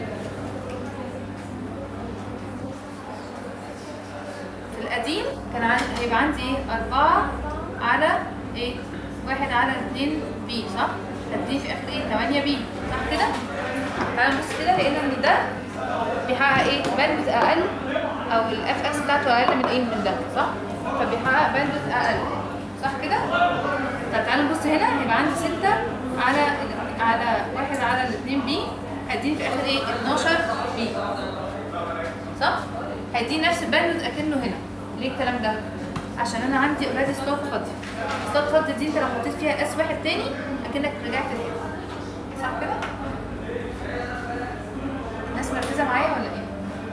في القديم كان عن... هيبقى عندي ايه أربعة على ايه واحد على اتنين بي صح هتدي في اخر ايه تمانية بي صح كده تعالى نبص كده لقينا ان ده بيحقق ايه باندوث اقل او الاف اس بتاعته اقل من ايه من ده صح فبيحقق باندوث اقل صح كده طب تعالى نبص هنا يبقى عندي ستة على ال- على واحد على الاثنين بي هيديني في اخر ايه 12 بي صح هيديني نفس الباندوث اكنه هنا ليه الكلام ده عشان انا عندي اوريدي سلوت فاضيه سلوت فاضيه دي انت لو حطيت فيها اس واحد تاني اكنك رجعت لهنا صح كده الناس مركزه معايا ولا ايه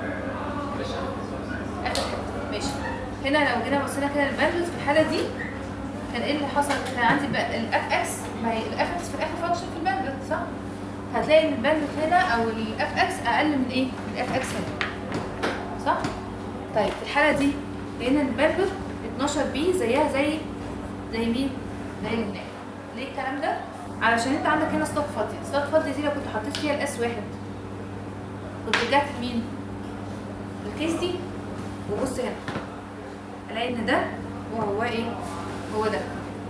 اخر حته ماشي هنا لو جينا بصينا كده للباندوث في الحاله دي كان ايه اللي حصل كان عندي بقى الاف اكس ما هي الاف اكس في الاخر فانكشن في الباندوث صح هتلاقي ان الباندوث هنا او الاف اكس اقل من ايه من الاف اكس هنا صح طيب في الحاله دي لقينا ان الباندوث 12 بي زيها زي زي مين زي اللي هناك ليه الكلام ده علشان انت عندك هنا ستوك فاضيه ستوك فاضيه دي لو كنت حطيت فيها الاس واحد كنت رجعت لمين الكيس دي وبص هنا الاقي ان ده وهو ايه هو ده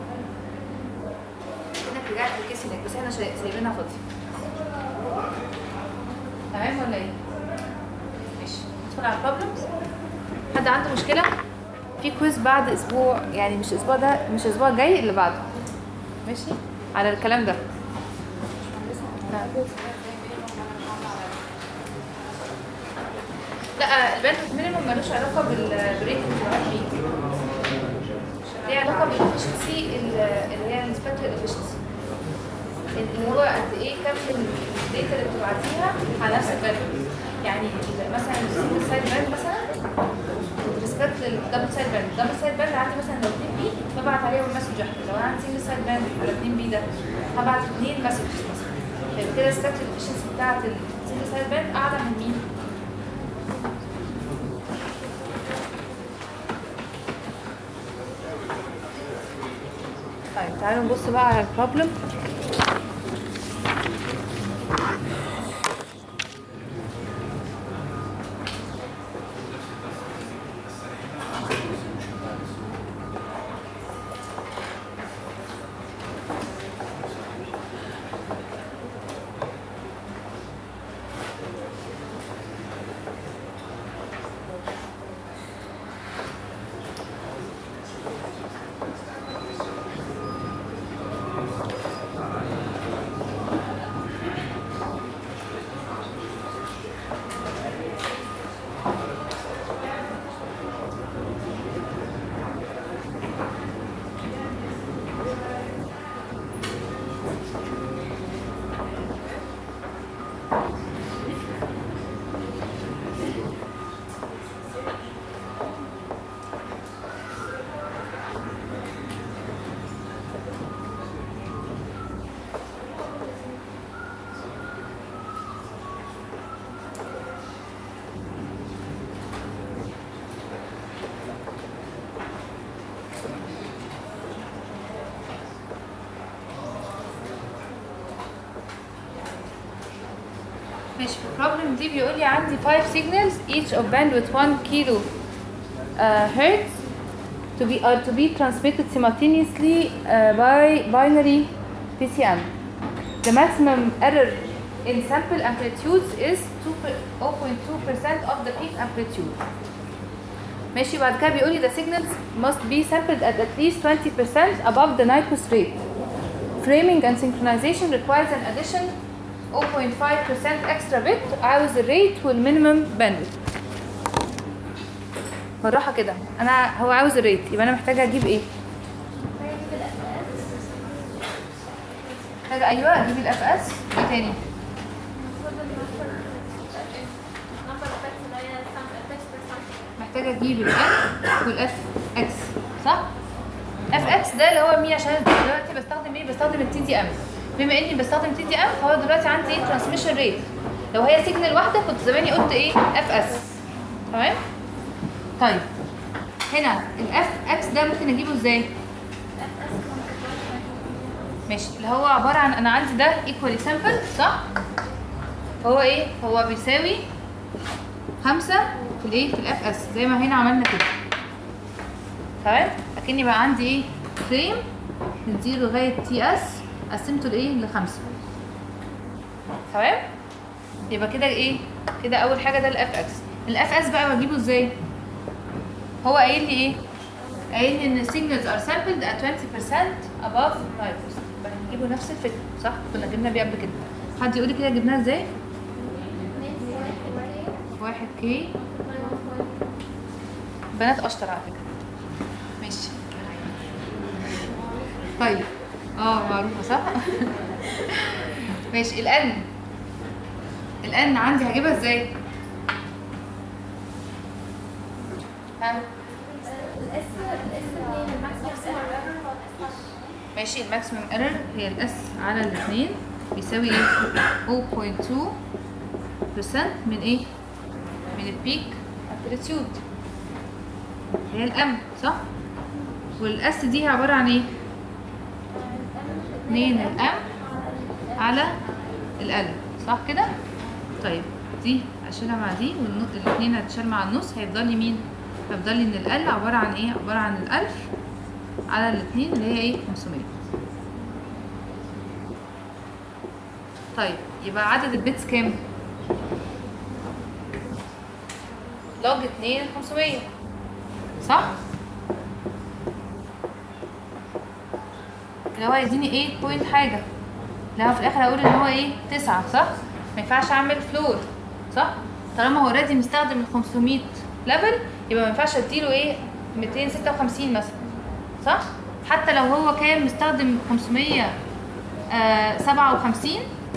هناك رجعت الكيس هناك بس احنا شاي- سايبينها فاضيه تمام ولا ايه ماشي ندخل على البروبلمز حد عنده مشكله في كويز بعد اسبوع يعني مش الاسبوع ده مش الاسبوع الجاي اللي بعده ماشي على الكلام ده نعم. لا الباندويث مينيمم ملوش علاقه بال بالريت اللي شغال فيه ليه علاقه بالافشنسي اللي هي السبكترال افشنسي اللي هو قد ايه كم الداتا اللي بتبعتيها على نفس الباندويث يعني مثلا السنجل سايد باند مثلا ريسبكت للدبل سايد باند الدبل سايد باند عندي مثلا لو 2 بي ببعت عليهم مسج واحد لو انا عندي سنجل سايد باند على 2 بي ده هبعت 2 مسجز مثلا فيبقى كده السبكت الافشنسي بتاعت السنجل سايد باند اعلى من مين؟ طيب تعالوا نبص بقى على البروبلم ماشي في البروبلم دي بيقول لي عندي 5 signals each of bandwidth 1 kilo uh, hertz to be are to be transmitted simultaneously uh, by binary PCM. The maximum error in sample amplitudes is 0.2% of the peak amplitude. ماشي بعد كده بيقول لي the signals must be sampled at at least 20% above the Nyquist rate. Framing and synchronization requires an addition 0.5% extra bit عاوز الريت والمينيمم bandwidth بالراحة كده انا هو عاوز الريت يبقى انا محتاجة اجيب ايه؟ محتاجة ايوه اجيب الاف اس ايه تاني؟ محتاجة اجيب الاف والاف اكس صح؟ اف اكس ده اللي هو مين عشان دلوقتي بستخدم ايه؟ بستخدم التي دي ام بما اني بستخدم تي دي ام فهو دلوقتي عندي ايه ترانسميشن ريت لو هي سيجنال واحده كنت زماني قلت ايه اف اس تمام طيب هنا الاف اكس ده ممكن اجيبه ازاي ماشي اللي هو عباره عن انا عندي ده ايكوالي سامبل صح هو ايه هو بيساوي خمسة في الايه في الاف اس زي ما هنا عملنا كده تمام اكني بقى عندي ايه فريم من زيرو لغايه تي اس قسمته لايه لخمسة تمام يبقى كده ايه كده اول حاجه ده الاف اكس الاف اس بقى بجيبه ازاي هو قايل لي ايه قايل لي ان signals are sampled at 20% above 9% يبقى هنجيبه نفس الفكره صح كنا جبنا بيه قبل كده حد يقول لي كده جبناها ازاي واحد كي بنات اشطر على فكره ماشي طيب اه معروفه صح ماشي الان الان عندي هجيبها ازاي ها الاس الاس منين الماكسيمم ايرور هو الاس ماشي الماكسيمم ايرور هي الاس على الاثنين بيساوي ايه 0.2% من ايه من البيك امبليتيود هي الام صح والاس دي عباره عن ايه 2 الام على القلب صح كده طيب دي اشيلها مع دي والاثنين هتشال مع النص هيفضل لي مين هيفضل لي ان القل عباره عن ايه عباره عن الالف على الاثنين اللي هي ايه 500 طيب يبقى عدد البيتس كام لوج 2 500 صح اللي هو يديني 8 بوينت حاجه اللي هو في الاخر هقول ان هو ايه 9 صح ما ينفعش اعمل فلور صح طالما هو اوريدي مستخدم ال 500 ليفل يبقى ما ينفعش اديله ايه 256 مثلا صح حتى لو هو كان مستخدم 557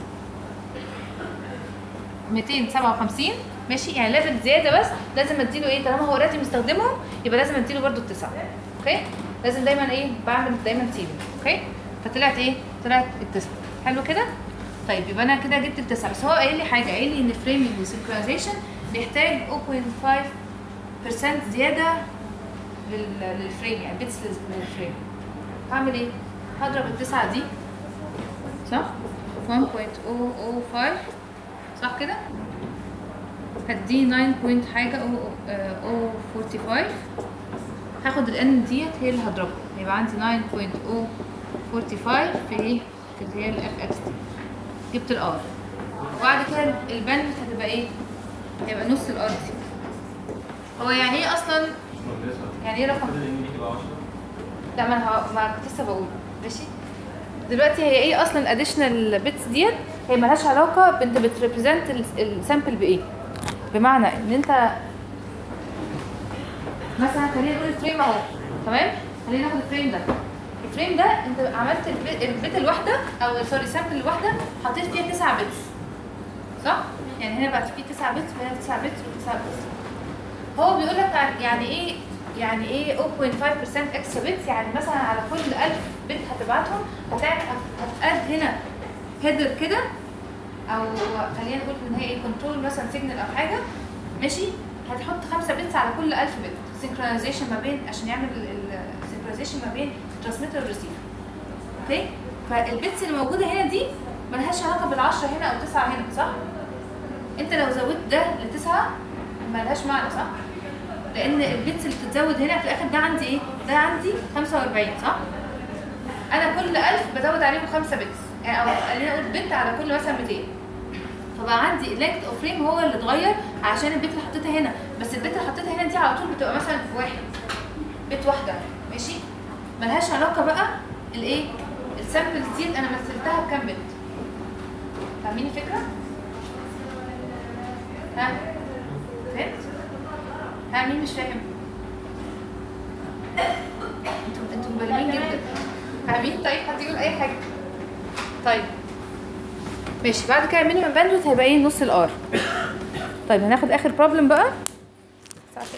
257 ماشي يعني ليفل زياده بس لازم اديله ايه طالما هو اوريدي مستخدمهم يبقى لازم اديله برده التسعه اوكي لازم دايما ايه بعمل دايما سيفنج اوكي فطلعت ايه طلعت التسعه حلو كده طيب يبقى انا كده جبت التسعه بس هو قايل لي حاجه قايل لي ان الفريمنج سينكرونايزيشن بيحتاج 0.5% زياده لل- للفريم يعني بيتس للفريم هعمل ايه هضرب التسعه دي صح 1.005 صح كده هدي 9 بوينت حاجه او او 45 هاخد الان ديت هي اللي هضربها يبقى عندي 9.045 في ايه في اللي هي الاف اكس دي جبت الار وبعد كده الباند هتبقى ايه هيبقى نص الار دي هو يعني ايه اصلا يعني ايه رقم لا ما انا ه- ما كنت لسه بقول ماشي دلوقتي هي ايه اصلا الاديشنال بيتس ديت هي ملهاش علاقه بانت بتريبريزنت السامبل بايه بمعنى ان انت مثلا خلينا نقول الفريم اهو تمام خلينا ناخد الفريم ده الفريم ده انت عملت البيت, البيت الواحده او سوري السامبل الواحده حطيت فيها 9 بيتس صح يعني هنا بقت فيه 9 بيتس وهنا 9 بيتس و9 بيتس هو بيقول لك يعني ايه يعني ايه 0.5% اكسترا بيتس يعني مثلا على كل 1000 بت هتبعتهم هتعمل هتقد هنا هيدر كده او خلينا نقول ان هي ايه كنترول مثلا سيجنال او حاجه ماشي هتحط 5 بيتس على كل 1000 بت سينكرونايزيشن ما بين عشان يعمل السينكرونايزيشن ما بين الترانسميتر والريسيفر اوكي فالبيتس اللي موجوده هنا دي ملهاش علاقه بالعشرة هنا او 9 هنا صح انت لو زودت ده لتسعة ملهاش معنى صح لان البيتس اللي بتتزود هنا في الاخر ده عندي ايه ده عندي 45 صح انا كل 1000 بزود عليهم 5 بيتس يعني او خلينا نقول بت على كل مثلا 200 فبقى عندي لينكت اوف فريم هو اللي اتغير عشان البت اللي حطيتها هنا بس البت اللي حطيتها هنا دي على طول بتبقى مثلا واحد بت واحده ماشي ملهاش علاقه بقى الايه السامبلز دي انا مثلتها بكام بت فاهمين الفكره ها فهمت ها مين مش فاهم انتوا انتوا مبالغين جدا فاهمين طيب حد يقول اي حاجه طيب ماشي بعد كده مينيمم باندويث هيبقى ايه نص الار طيب هناخد اخر بروبلم بقى ساعتين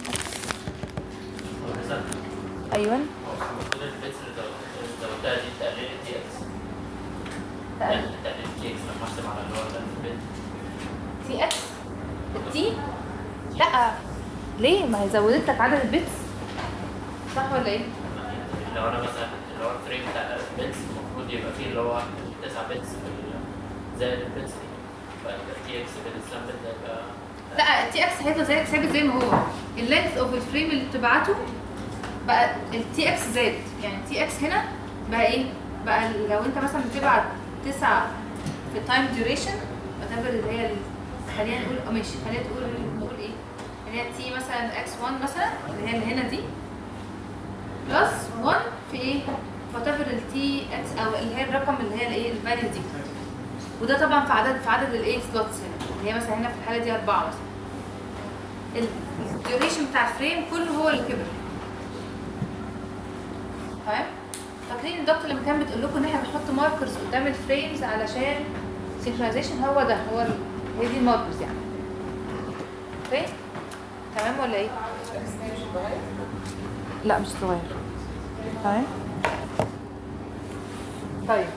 ايوه المفروض البيتس اللي زود- اللي زودتها دي تقلل التي اكس تقلل التي اكس لما احسب على اللي هو ده في البيت تي اكس التي لا ليه ما هي زودت لك عدد البيتس صح ولا ايه لو انا مثلا اللي هو الفريم بتاع البيتس المفروض يبقى فيه اللي هو 9 بيتس في ال- زائد البيتس دي فالتي اكس بين السامبل ده يبقى لا التي اكس هيفضل زي ثابت زي ما هو اللينث اوف الفريم اللي بتبعته بقى التي اكس زاد يعني التي اكس هنا بقى ايه بقى لو انت مثلا بتبعت تسعة في التايم ديوريشن whatever اللي هي ال- خلينا نقول اه ماشي خلينا تقول نقول ايه اللي هي تي مثلا اكس 1 مثلا اللي هي اللي هنا دي بلس 1 في ايه whatever التي اكس او اللي هي الرقم اللي هي الايه الفاليو دي وده طبعا في عدد في عدد الايه سلوتس هنا اللي هي مثلا هنا في الحاله دي اربعه مثلا الديوريشن بتاع الفريم كله هو اللي كبر فاهم فاكرين الدكتور لما كان بتقول لكم ان احنا بنحط ماركرز قدام الفريمز علشان سينكرونايزيشن هو ده هو ال- هي دي الماركرز يعني اوكي تمام ولا ايه لا مش صغير تمام طيب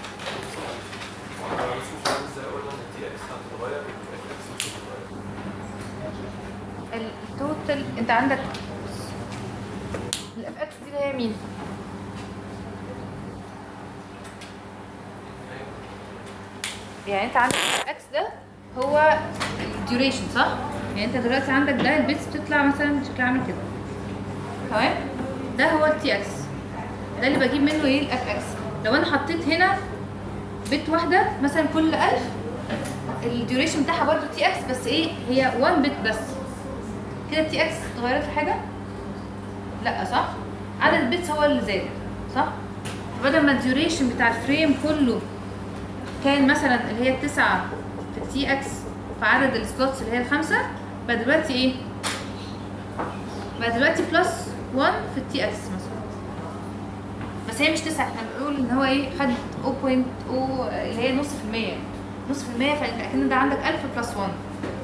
انا بشوف ازاي قلنا ان التي اكس هتتغير والاف اكس مش هتتغير انت عندك الاف اكس دي اللي هي مين يعني انت عندك الاف اكس ده هو الديوريشن صح يعني انت دلوقتي عندك ده البيتس بتطلع مثلا شكلها عامل كده تمام ده هو التي اكس ده اللي بجيب منه ايه الاف اكس لو انا حطيت هنا بت واحده مثلا كل 1000 الديوريشن بتاعها برضو تي اكس بس ايه هي 1 بت بس كده التي اكس اتغيرت في حاجه لا صح عدد البيتس هو اللي زاد صح فبدل ما الديوريشن بتاع الفريم كله كان مثلا اللي هي التسعة في التي اكس في عدد السلوتس اللي هي الخمسة بقى دلوقتي ايه بقى دلوقتي بلس 1 في التي اكس مثلا بس هي مش تسعة احنا بنقول ان هو ايه خد 0.0 اللي هي نص في المية نص في المية فاكن ده عندك 1000 بلس 1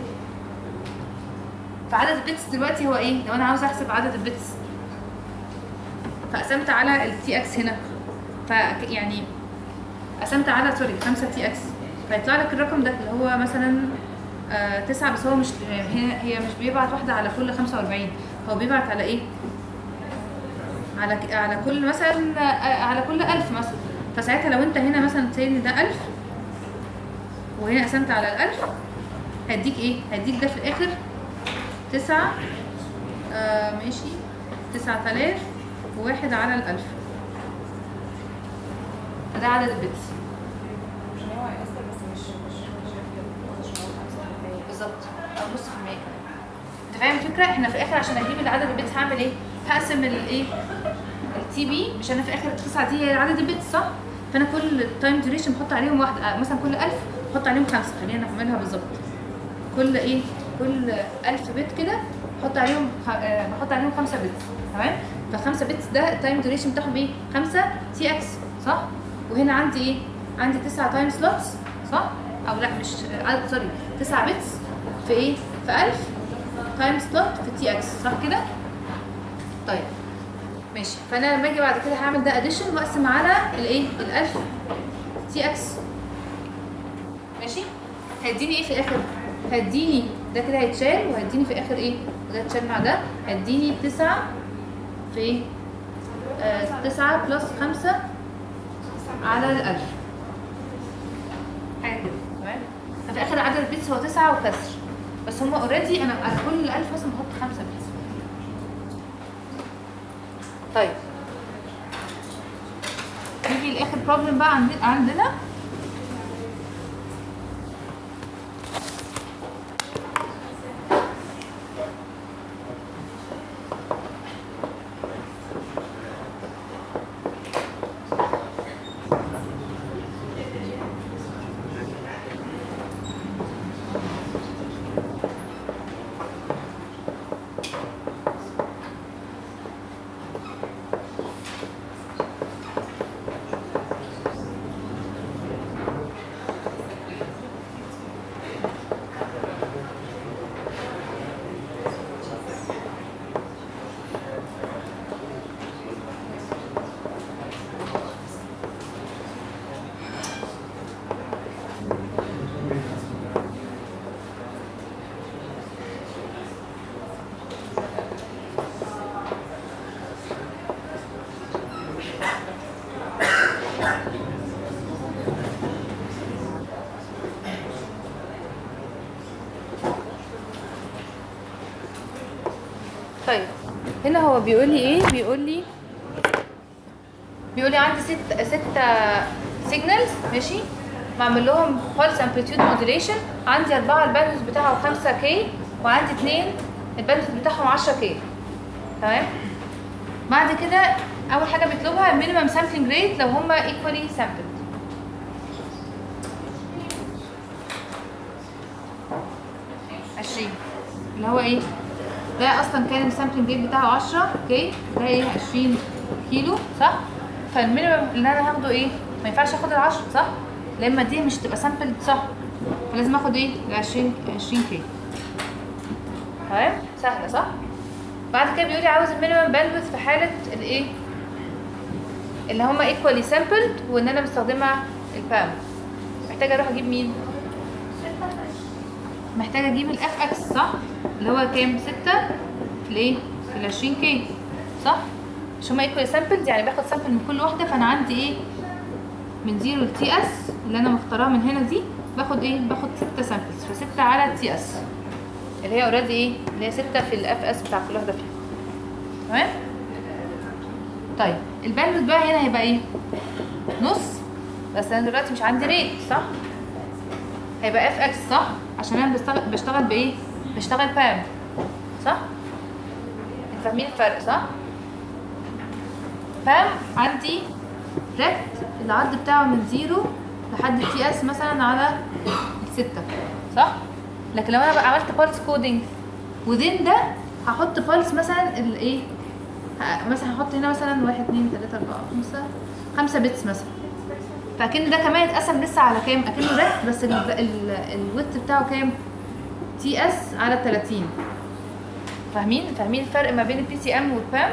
فعدد البيتس دلوقتي هو ايه لو انا عاوز احسب عدد البيتس فقسمت على التي اكس هنا ف يعني قسمت على سوري 5 تي اكس فيطلع لك الرقم ده اللي هو مثلا آه تسعة بس هو مش هي, هي مش بيبعت واحدة على كل 45 هو بيبعت على ايه؟ على ك- على كل مثلا آه على كل 1000 مثلا فساعتها لو انت هنا مثلا تسيب ان ده 1000 وهنا قسمت على ال 1000 هيديك ايه؟ هيديك ده في الاخر تسعة آه ماشي تسعة آلاف وواحد على الألف ده عدد البيتس عشان هو هيأثر بس مش مش مش مش هو 5% بالظبط او نص في المية كمان انت فاهم الفكرة؟ احنا في الاخر عشان اجيب العدد البيتس هعمل ايه؟ هقسم الايه؟ التي بي مش انا في اخر التسعة دي هي عدد البيتس صح؟ فانا كل تايم ديوريشن بحط عليهم واحدة آه، مثلا كل 1000 بحط عليهم خمسة خلينا نعملها بالظبط كل ايه؟ كل 1000 بت كده بحط عليهم خ... آه، بحط عليهم خمسة بيتس تمام؟ فخمسة بيتس ده التايم ديوريشن بتاعهم ايه؟ خمسة تي اكس صح؟ وهنا عندي ايه؟ عندي تسعة تايم سلوتس صح؟ او لا مش آه سوري تسعة بيتس في ايه؟ في 1000 تايم سلوت في تي اكس صح كده؟ طيب ماشي فانا لما اجي بعد كده هعمل ده اديشن واقسم على الايه؟ ال 1000 تي اكس ماشي؟ هيديني ايه في الاخر؟ هيديني ده كده هيتشال وهيديني في الاخر ايه؟ ده هيتشال مع ده هيديني تسعة في ايه؟ آه تسعة بلس خمسة على الألف حاجة كده تمام ففي الآخر عدد البيتس هو تسعة وكسر بس هما اوريدي أنا على كل الألف مثلا بحط خمسة بيتس طيب نيجي لآخر بروبلم بقى عندنا عندنا طيب هنا هو بيقول لي ايه بيقول لي بيقول لي عندي ست ستة سيجنالز ماشي بعمل لهم pulse amplitude modulation عندي أربعة الباندوث بتاعهم 5 كي وعندي اتنين الباندوث بتاعهم 10 كي تمام بعد كده أول حاجة بيطلبها المينيمم sampling rate لو هما equally sampled عشرين اللي هو ايه ده اصلا كان السامبلنج ريت بتاعه 10 اوكي ده ايه 20 كيلو صح فالمينيمم اللي انا هاخده ايه ما ينفعش اخد ال 10 صح لما دي مش تبقى سامبل صح فلازم اخد ايه ال 20 20 كيلو تمام سهله صح بعد كده بيقول لي عاوز المينيمم باندويث في حاله الايه اللي هما ايكوالي سامبلد وان انا مستخدمه البام محتاجه اروح اجيب مين محتاجه اجيب الاف اكس صح اللي هو كام 6 في الايه في ال 20 كي صح مش هما ايكوال سامبلز يعني باخد سامبل من كل واحده فانا عندي ايه من زيرو لتي اس اللي انا مختارها من هنا دي باخد ايه باخد ستة سامبلز فستة على تي اس اللي هي اوريدي ايه اللي هي ستة في الاف اس بتاع كل واحده فيهم تمام طيب الباندويث بقى هنا هيبقى ايه نص بس انا دلوقتي مش عندي ريت صح هيبقى اف اكس صح عشان انا بشتغل بشتغل بايه بشتغل بام صح انتوا فاهمين الفرق صح بام عندي ريت العرض بتاعه من زيرو لحد تي اس مثلا على الستة صح لكن لو انا بقى عملت بالس كودينج وذين ده هحط بالس مثلا الايه ه- مثلا هحط هنا مثلا واحد اتنين تلاتة اربعة خمسة خمسة بيتس مثلا فاكن ده كمان اتقسم لسه على كام اكنه ريت بس ال ال الويت بتاعه كام تي اس على 30 فاهمين فاهمين الفرق ما بين البي سي ام والبام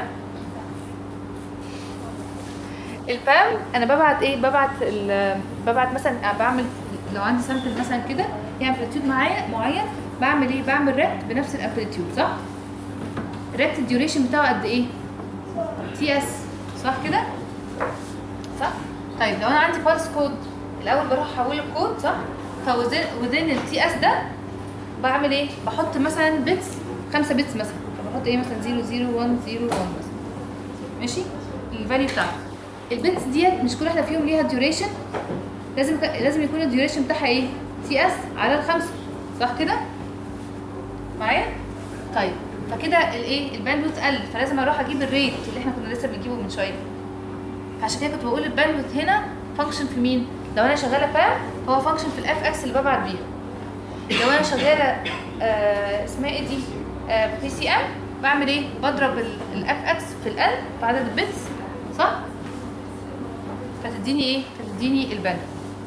البام انا ببعت ايه ببعت ال- ببعت مثلا بعمل لو عندي سامبل مثلا كده في امبليتيود معايا معين بعمل ايه بعمل ريت بنفس الامبليتيود صح الريت الديوريشن بتاعه قد ايه تي اس صح كده صح طيب لو انا عندي بالس كود الاول بروح احوله لكود صح فوزين التي اس ده بعمل ايه بحط مثلا بيتس خمسة بيتس مثلا فبحط ايه مثلا 0 0 1 0 1 مثلا ماشي الفاليو بتاعته البيتس ديت مش كل واحده فيهم ليها ديوريشن لازم لازم يكون الديوريشن بتاعها ايه تي اس على الخمسه صح كده معايا طيب فكده الايه الباندويث قل فلازم اروح اجيب الريت اللي احنا كنا لسه بنجيبه من شويه فعشان كده كنت بقول الباندويث هنا فانكشن في مين لو انا شغاله بام هو فانكشن في الاف اكس اللي ببعت بيها لو انا شغاله آه اسمها ايه دي آه بي سي ام بعمل ايه بضرب الاف اكس في ال في عدد البيتس صح فتديني ايه فتديني الباند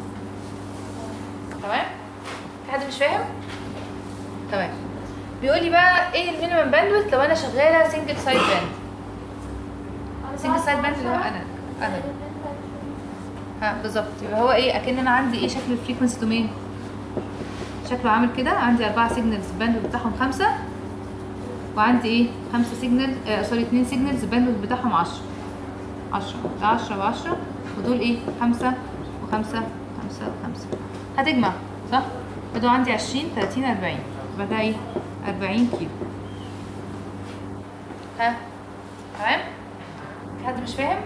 تمام في حد مش فاهم تمام بيقول لي بقى ايه المينيمم باندويث لو انا شغاله سنجل سايد باند سنجل سايد باند اللي هو انا انا ها بالظبط يبقى هو ايه اكن انا عندي ايه شكل الفريكونسي دومين شكله عامل كده عندي أربعة سيجنالز الباندويث بتاعهم خمسة وعندي ايه خمسة سيجنال آه سوري اتنين سيجنالز الباندويث بتاعهم عشرة عشرة ده عشرة وعشرة ودول ايه خمسة وخمسة خمسة وخمسة هتجمع صح؟ فدول عندي عشرين تلاتين أربعين يبقى ده ايه أربعين كيلو ها تمام؟ في حد مش فاهم؟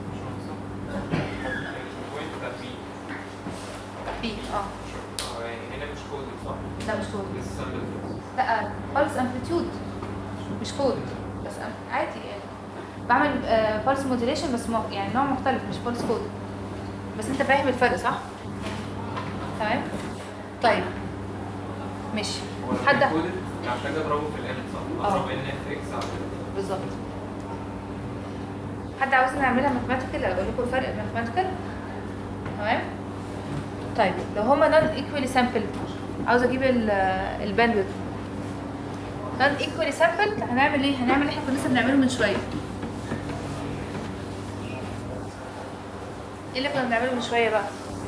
البوينت بتاع بي في اه هو يعني هنا مش كود صح؟ لا مش كود لسه سامبل لا بالس امبليتيود مش كود بس أم- عادي يعني بعمل بالس موديليشن بس مو يعني نوع مختلف مش بالس كود بس انت فاهم الفرق صح؟ تمام؟ طيب ماشي هو حد الكود محتاج اضربه في الان صح؟ اه. اضرب ان اف اكس على بالظبط حد عاوزنا نعملها ماثماتيكال اقول لكم الفرق ماثماتيكال تمام طيب لو هما نون ايكوالي سامبل عاوز اجيب الباندويث نون ايكوالي سامبل هنعمل ايه هنعمل اللي احنا كنا لسه بنعمله من شويه ايه اللي كنا بنعمله من شويه بقى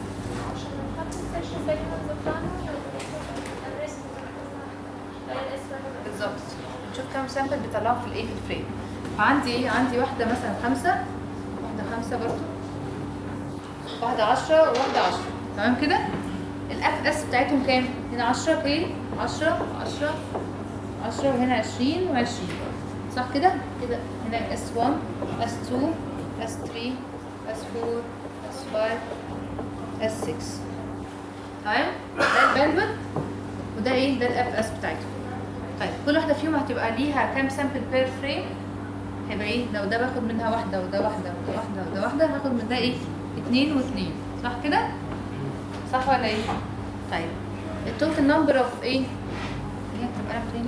بالظبط نشوف كام سامبل بيطلعوا في الايه في الفريم فعندي ايه عندي واحده مثلا خمسة واحده خمسة برضو واحده عشرة وواحده عشرة تمام كده الاف اس بتاعتهم كام هنا عشرة كي عشرة عشرة عشرة وهنا عشرين وعشرين صح كده كده هنا اس 1 اس 2 اس 3 اس 4 اس 5 اس 6 تمام ده الباندويث وده ايه ده الاف اس بتاعتهم طيب كل واحده فيهم هتبقى ليها كام سامبل بير فريم هيبقى ايه لو ده باخد منها واحده وده واحده وده واحده وده واحده هاخد من ده ايه اتنين واتنين صح كده صح ولا ايه طيب التوتال نمبر اوف ايه هي هتبقى قلم تاني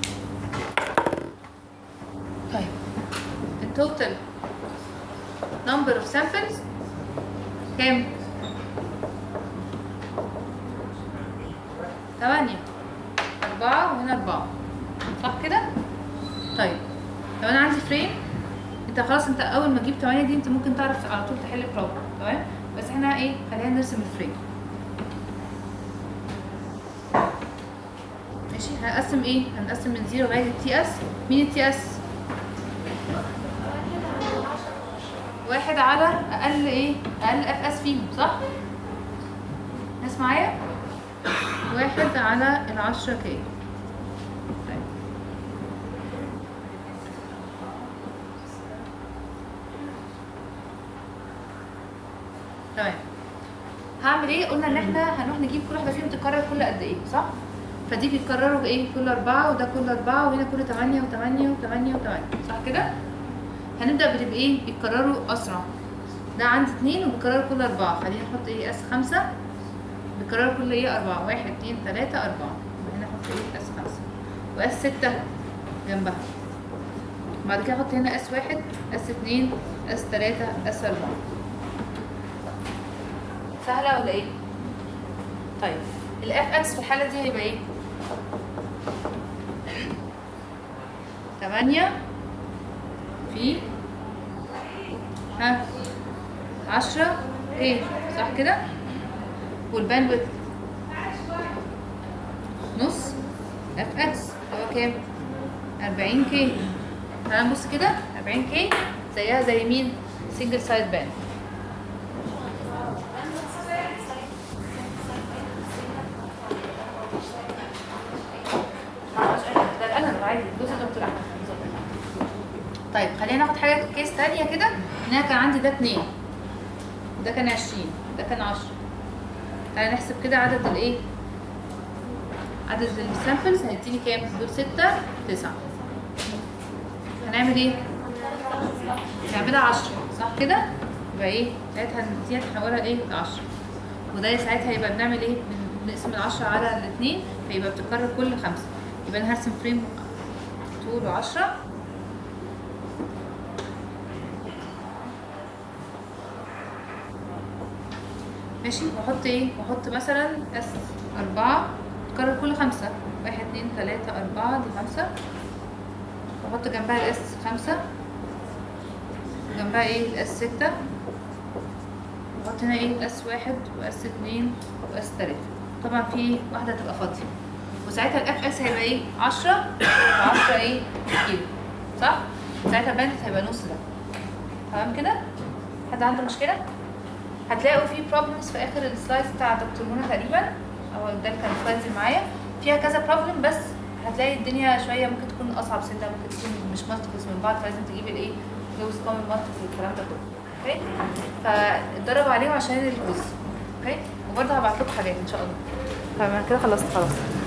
طيب التوتال نمبر اوف سامبلز كام تمانية أربعة وهنا أربعة صح كده؟ طيب لو أنا عندي فريم أنت خلاص أنت أول ما تجيب تمانية دي أنت ممكن تعرف على طول تحل بروبلم تمام؟ بس احنا إيه خلينا نرسم الفريم ماشي هنقسم ايه هنقسم من زيرو لغايه التي اس مين التي اس واحد على اقل ايه اقل اف اس فيهم صح ناس معايا واحد على العشرة كي طيب تمام هعمل ايه قلنا ان احنا هنروح نجيب كل واحده فيهم تتكرر كل قد ايه صح فدي بيتكرروا ايه كل اربعه وده كل اربعه وهنا كل تمانية وتمانية وتمانية وتمانية صح كده هنبدا باللي بايه بيتكرروا اسرع ده عندي اتنين وبيكرروا كل اربعه خلينا نحط ايه اس خمسة بيكرروا كل ايه اربعه واحد اتنين تلاته اربعه وهنا احط ايه اس خمسة واس ستة جنبها بعد كده احط هنا اس واحد اس اتنين اس تلاته اس اربعه سهله ولا ايه طيب الاف اكس في الحاله دي هيبقى ايه تمانية في ها عشرة ايه صح كده والباندويت نص اف اكس هو كام أربعين كي تعالى نبص كده أربعين كي زيها زي مين سنجل سايد باند ده القلم عادي دوس دكتور احمد طيب خلينا ناخد حاجه كيس تانية كده ان انا كان عندي ده اتنين وده كان عشرين ده كان عشرة تعالى نحسب كده عدد الايه عدد السامبلز هيديني كام دول ستة تسعة هنعمل ايه نعملها عشرة صح كده يبقى ايه ساعتها دي هنحولها ايه لعشرة وده ساعتها يبقى بنعمل ايه بن- بنقسم العشرة على الاتنين فيبقى بتتكرر كل خمسة يبقى انا هرسم فريم طوله عشرة ماشي واحط ايه واحط مثلا اس اربعة تكرر كل خمسة واحد اتنين تلاتة اربعة دي خمسة واحط جنبها الاس خمسة جنبها ايه الاس ستة واحط هنا ايه الاس واحد واس اتنين واس تلاتة طبعا في واحدة هتبقى فاضية وساعتها الاف اس هيبقى ايه عشرة وعشرة ايه كيلو صح؟ ساعتها الباندت هيبقى نص ده تمام كده؟ حد عنده مشكلة؟ هتلاقوا في بروبلمز في اخر السلايدز بتاع دكتور منى تقريبا او ده اللي كان السلايدز اللي معايا فيها كذا بروبلم بس هتلاقي الدنيا شويه ممكن تكون اصعب سنه ممكن تكون مش مالتيبلز من بعض فلازم تجيب الايه لوز كومن مالتيبل والكلام ده كله اوكي فاتدربوا عليهم عشان الكويز اوكي وبرضه هبعت لكم حاجات ان شاء الله فانا كده خلصت خلاص